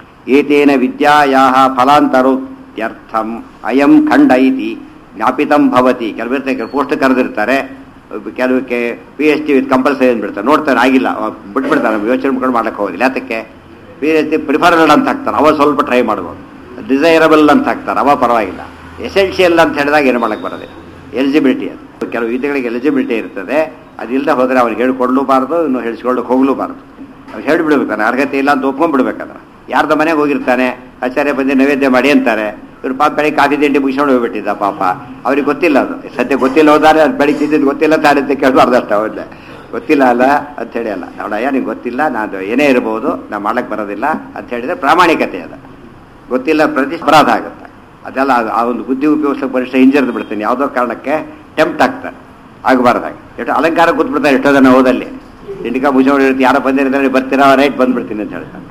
ಏತೇನ ವಿದ್ಯಾಯಾ ಫಲಾಂತರೋತ್ಯರ್ಥಂ ಅಯಂ ಖಂಡ ಇತಿ ಜ್ಞಾಪಿತಂ ಭವತಿ ಕೆಲವಿರ್ತಾರೆ ಪೋಸ್ಟ್ ಕರೆದಿರ್ತಾರೆ ಕೆಲವಕ್ಕೆ P H D with compulsory ಅಂದ್ಬಿಡ್ತಾರೆ ನೋಡ್ತಾನೆ ಆಗಿಲ್ಲ ಅವ ಬಿಟ್ಬಿಡ್ತಾನೆ ಯೋಚನೆ ಮಾಡ್ಕೊಂಡು ಮಾಡಕ್ಕೆ ಹೋಗೋದಿಲ್ಲ ಯಾತಕ್ಕೆ ಪಿ ಎಚ್ ಡಿ ಪ್ರಿಫರಬಲ್ ಅಂತ ಹಾಕ್ತಾರೆ ಅವ ಸ್ವಲ್ಪ ಟ್ರೈ ಮಾಡ್ಬೋದು ಡಿಸೈರಬಲ್ ಅಂತ ಹಾಕ್ತಾರೆ ಅವ ಪರವಾಗಿಲ್ಲ ಎಸೆನ್ಷಿಯಲ್ ಅಂತ ಹೇಳಿದಾಗ ಏನು ಮಾಡಕ್ಕೆ ಬರೋದಿಲ್ಲ ಎಲಿಜಿಬಿಲಿಟಿ ಅದು ಕೆಲವು ವಿದ್ಯೆಗಳಿಗೆ ಎಲಿಜಿಬಿಲಿಟಿ ಇರ್ತದೆ ಅದಿಲ್ಲದೆ ಹೋದರೆ ಅವ್ನಿಗೆ ಹೇಳ್ಕೊಡ್ಲೂಬಾರ್ದು ಇನ್ನು ಹೇಳಿಸ್ಕೊಳ್ಳೋಕೆ ಹೋಗ್ಲೂಬಾರ್ದು ಅವ್ನು ಹೇಳಿಬಿಡ್ಬೇಕು ನಾನು ಅರ್ಹತೆ ಇಲ್ಲ ಅಂತ ಒಪ್ಕೊಂಡ್ಬಿಡ್ಬೇಕಂದ್ರೆ ಯಾರ್ದ ಮನೆಗೆ ಹೋಗಿರ್ತಾನೆ ಆಚಾರ್ಯ ಬಂದು ನೈವೇದ್ಯ ಮಾಡಿ ಅಂತಾರೆ ಇವ್ರು ಪಾಪ ಬೆಳಿಗ್ಗೆ ಕಾಫಿ ತಿಂಡಿ ಮುಗಿಸ್ಕೊಂಡು ಹೋಗ್ಬಿಟ್ಟಿದ್ದ ಪಾಪ ಅವ್ರಿಗೆ ಗೊತ್ತಿಲ್ಲ ಅದು ಸದ್ಯ ಗೊತ್ತಿಲ್ಲ ಹೋದಾರೆ ಅದು ಬೆಳಿಗ್ಗೆ ತಿಂದಿದ್ದು ಗೊತ್ತಿಲ್ಲ ತಾನೆ ಅಂತ ಕೇಳಬಾರ್ದು ಅಷ್ಟು ಅವ್ರನ್ನೇ ಗೊತ್ತಿಲ್ಲ ಅಲ್ಲ ಅಂತ ಹೇಳಿ ಅಲ್ಲ ನೋಡಯ್ಯ ನಿಂಗೆ ಗೊತ್ತಿಲ್ಲ ನಾನು ಏನೇ ಇರ್ಬೋದು ನಾನು ಮಾಡಕ್ಕೆ ಬರೋದಿಲ್ಲ ಅಂತ ಹೇಳಿದ್ರೆ ಪ್ರಾಮಾಣಿಕತೆ ಅದು ಗೊತ್ತಿಲ್ಲ ಪ್ರತಿ ಅಪರಾಧ ಆಗುತ್ತೆ ಅದೆಲ್ಲ ಆ ಒಂದು ಬುದ್ಧಿ ಉಪಯೋಗಿಸೋಕೆ ಬರಿಷ್ಠ ಹಿಂಜರಿದು ಬಿಡ್ತೀನಿ ಯಾವುದೋ ಕಾರಣಕ್ಕೆ ಟೆಂಪ್ಟ್ ಆಗ್ತಾರೆ ಆಗಬಾರ್ದಾಗಿ ಎಷ್ಟು ಅಲಂಕಾರ ಕೂತ್ಬಿಡ್ತಾರೆ ಎಷ್ಟೋ ಜನ ಓದಲ್ಲಿ ಇಂಡಿಕಾ ಮುಗಿಸೋಡಿ ಇರುತ್ತೆ ಯಾರೋ ಬಂದಿರ್ತಾರೆ ಬರ್ತೀರಾ ರೈಟ್ ಬಂದ್ಬಿಡ್ತೀನಿ ಅಂತ ಹೇಳ್ತಾರೆ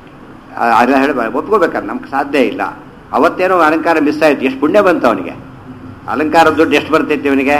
ಅದೆಲ್ಲ ಹೇಳಿ ಒಪ್ಕೋಬೇಕಾದ್ರೆ ನಮ್ಗೆ ಸಾಧ್ಯ ಇಲ್ಲ ಅವತ್ತೇನೋ ಅಲಂಕಾರ ಮಿಸ್ ಆಯ್ತು ಎಷ್ಟು ಪುಣ್ಯ ಬಂತು ಅವನಿಗೆ ಅಲಂಕಾರದ ದುಡ್ಡು ಎಷ್ಟು ಬರ್ತೈತಿ ಅವನಿಗೆ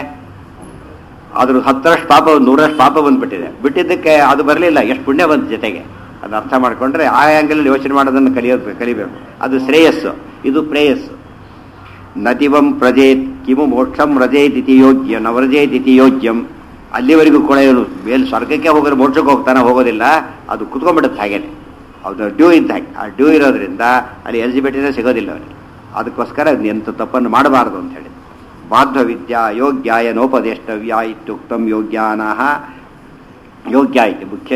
ಅದ್ರ ಹತ್ತರಷ್ಟು ಪಾಪ ಒಂದು ನೂರಷ್ಟು ಪಾಪ ಬಂದ್ಬಿಟ್ಟಿದೆ ಬಿಟ್ಟಿದ್ದಕ್ಕೆ ಅದು ಬರಲಿಲ್ಲ ಎಷ್ಟು ಪುಣ್ಯ ಬಂತು ಜೊತೆಗೆ ಅದನ್ನ ಅರ್ಥ ಮಾಡ್ಕೊಂಡ್ರೆ ಆ ಆ್ಯಂಗಲಲ್ಲಿ ಯೋಚನೆ ಮಾಡೋದನ್ನು ಕಲಿಯೋದು ಕಲಿಬೇಕು ಅದು ಶ್ರೇಯಸ್ಸು ಇದು ಪ್ರೇಯಸ್ಸು ನತಿವಂ ಪ್ರಜೇತ್ ಕಿಮು ಮೋಕ್ಷಂ ರಜೇದಿತಿ ಯೋಗ್ಯ ನವರಜೇದಿತಿ ಯೋಗ್ಯಂ ಅಲ್ಲಿವರೆಗೂ ಕೂಡ ಇವನು ಮೇಲೆ ಸ್ವರ್ಗಕ್ಕೆ ಹೋಗೋದು ಮೋಕ್ಷಕ್ಕೆ ಹೋಗ್ತಾನೆ ಹೋಗೋದಿಲ್ಲ ಅದು ಕುತ್ಕೊಂಡ್ಬಿಡುತ್ತೆ ಹಾಗೇನೆ ಅದು ಡ್ಯೂ ಇದ್ದ ಹಾಗೆ ಆ ಡ್ಯೂ ಇರೋದ್ರಿಂದ ಅಲ್ಲಿ ಎಲಿಜಿಬಿಲಿಟಿನೇ ಸಿಗೋದಿಲ್ಲ ಅವನಿಗೆ ಅದಕ್ಕೋಸ್ಕರ ಎಂಥ ತಪ್ಪನ್ನು ಮಾಡಬಾರದು ಅಂತ ಹೇಳಿ ಬಾಧ್ಯ ವಿದ್ಯಾ ಯೋಗ್ಯಾಯ ನೋಪದೇಷ್ಟವ್ಯ ಇತ್ಯುಕ್ತಂ ಯೋಗ್ಯಾನಃ ಯೋಗ್ಯ ಇತಿ ಮುಖ್ಯ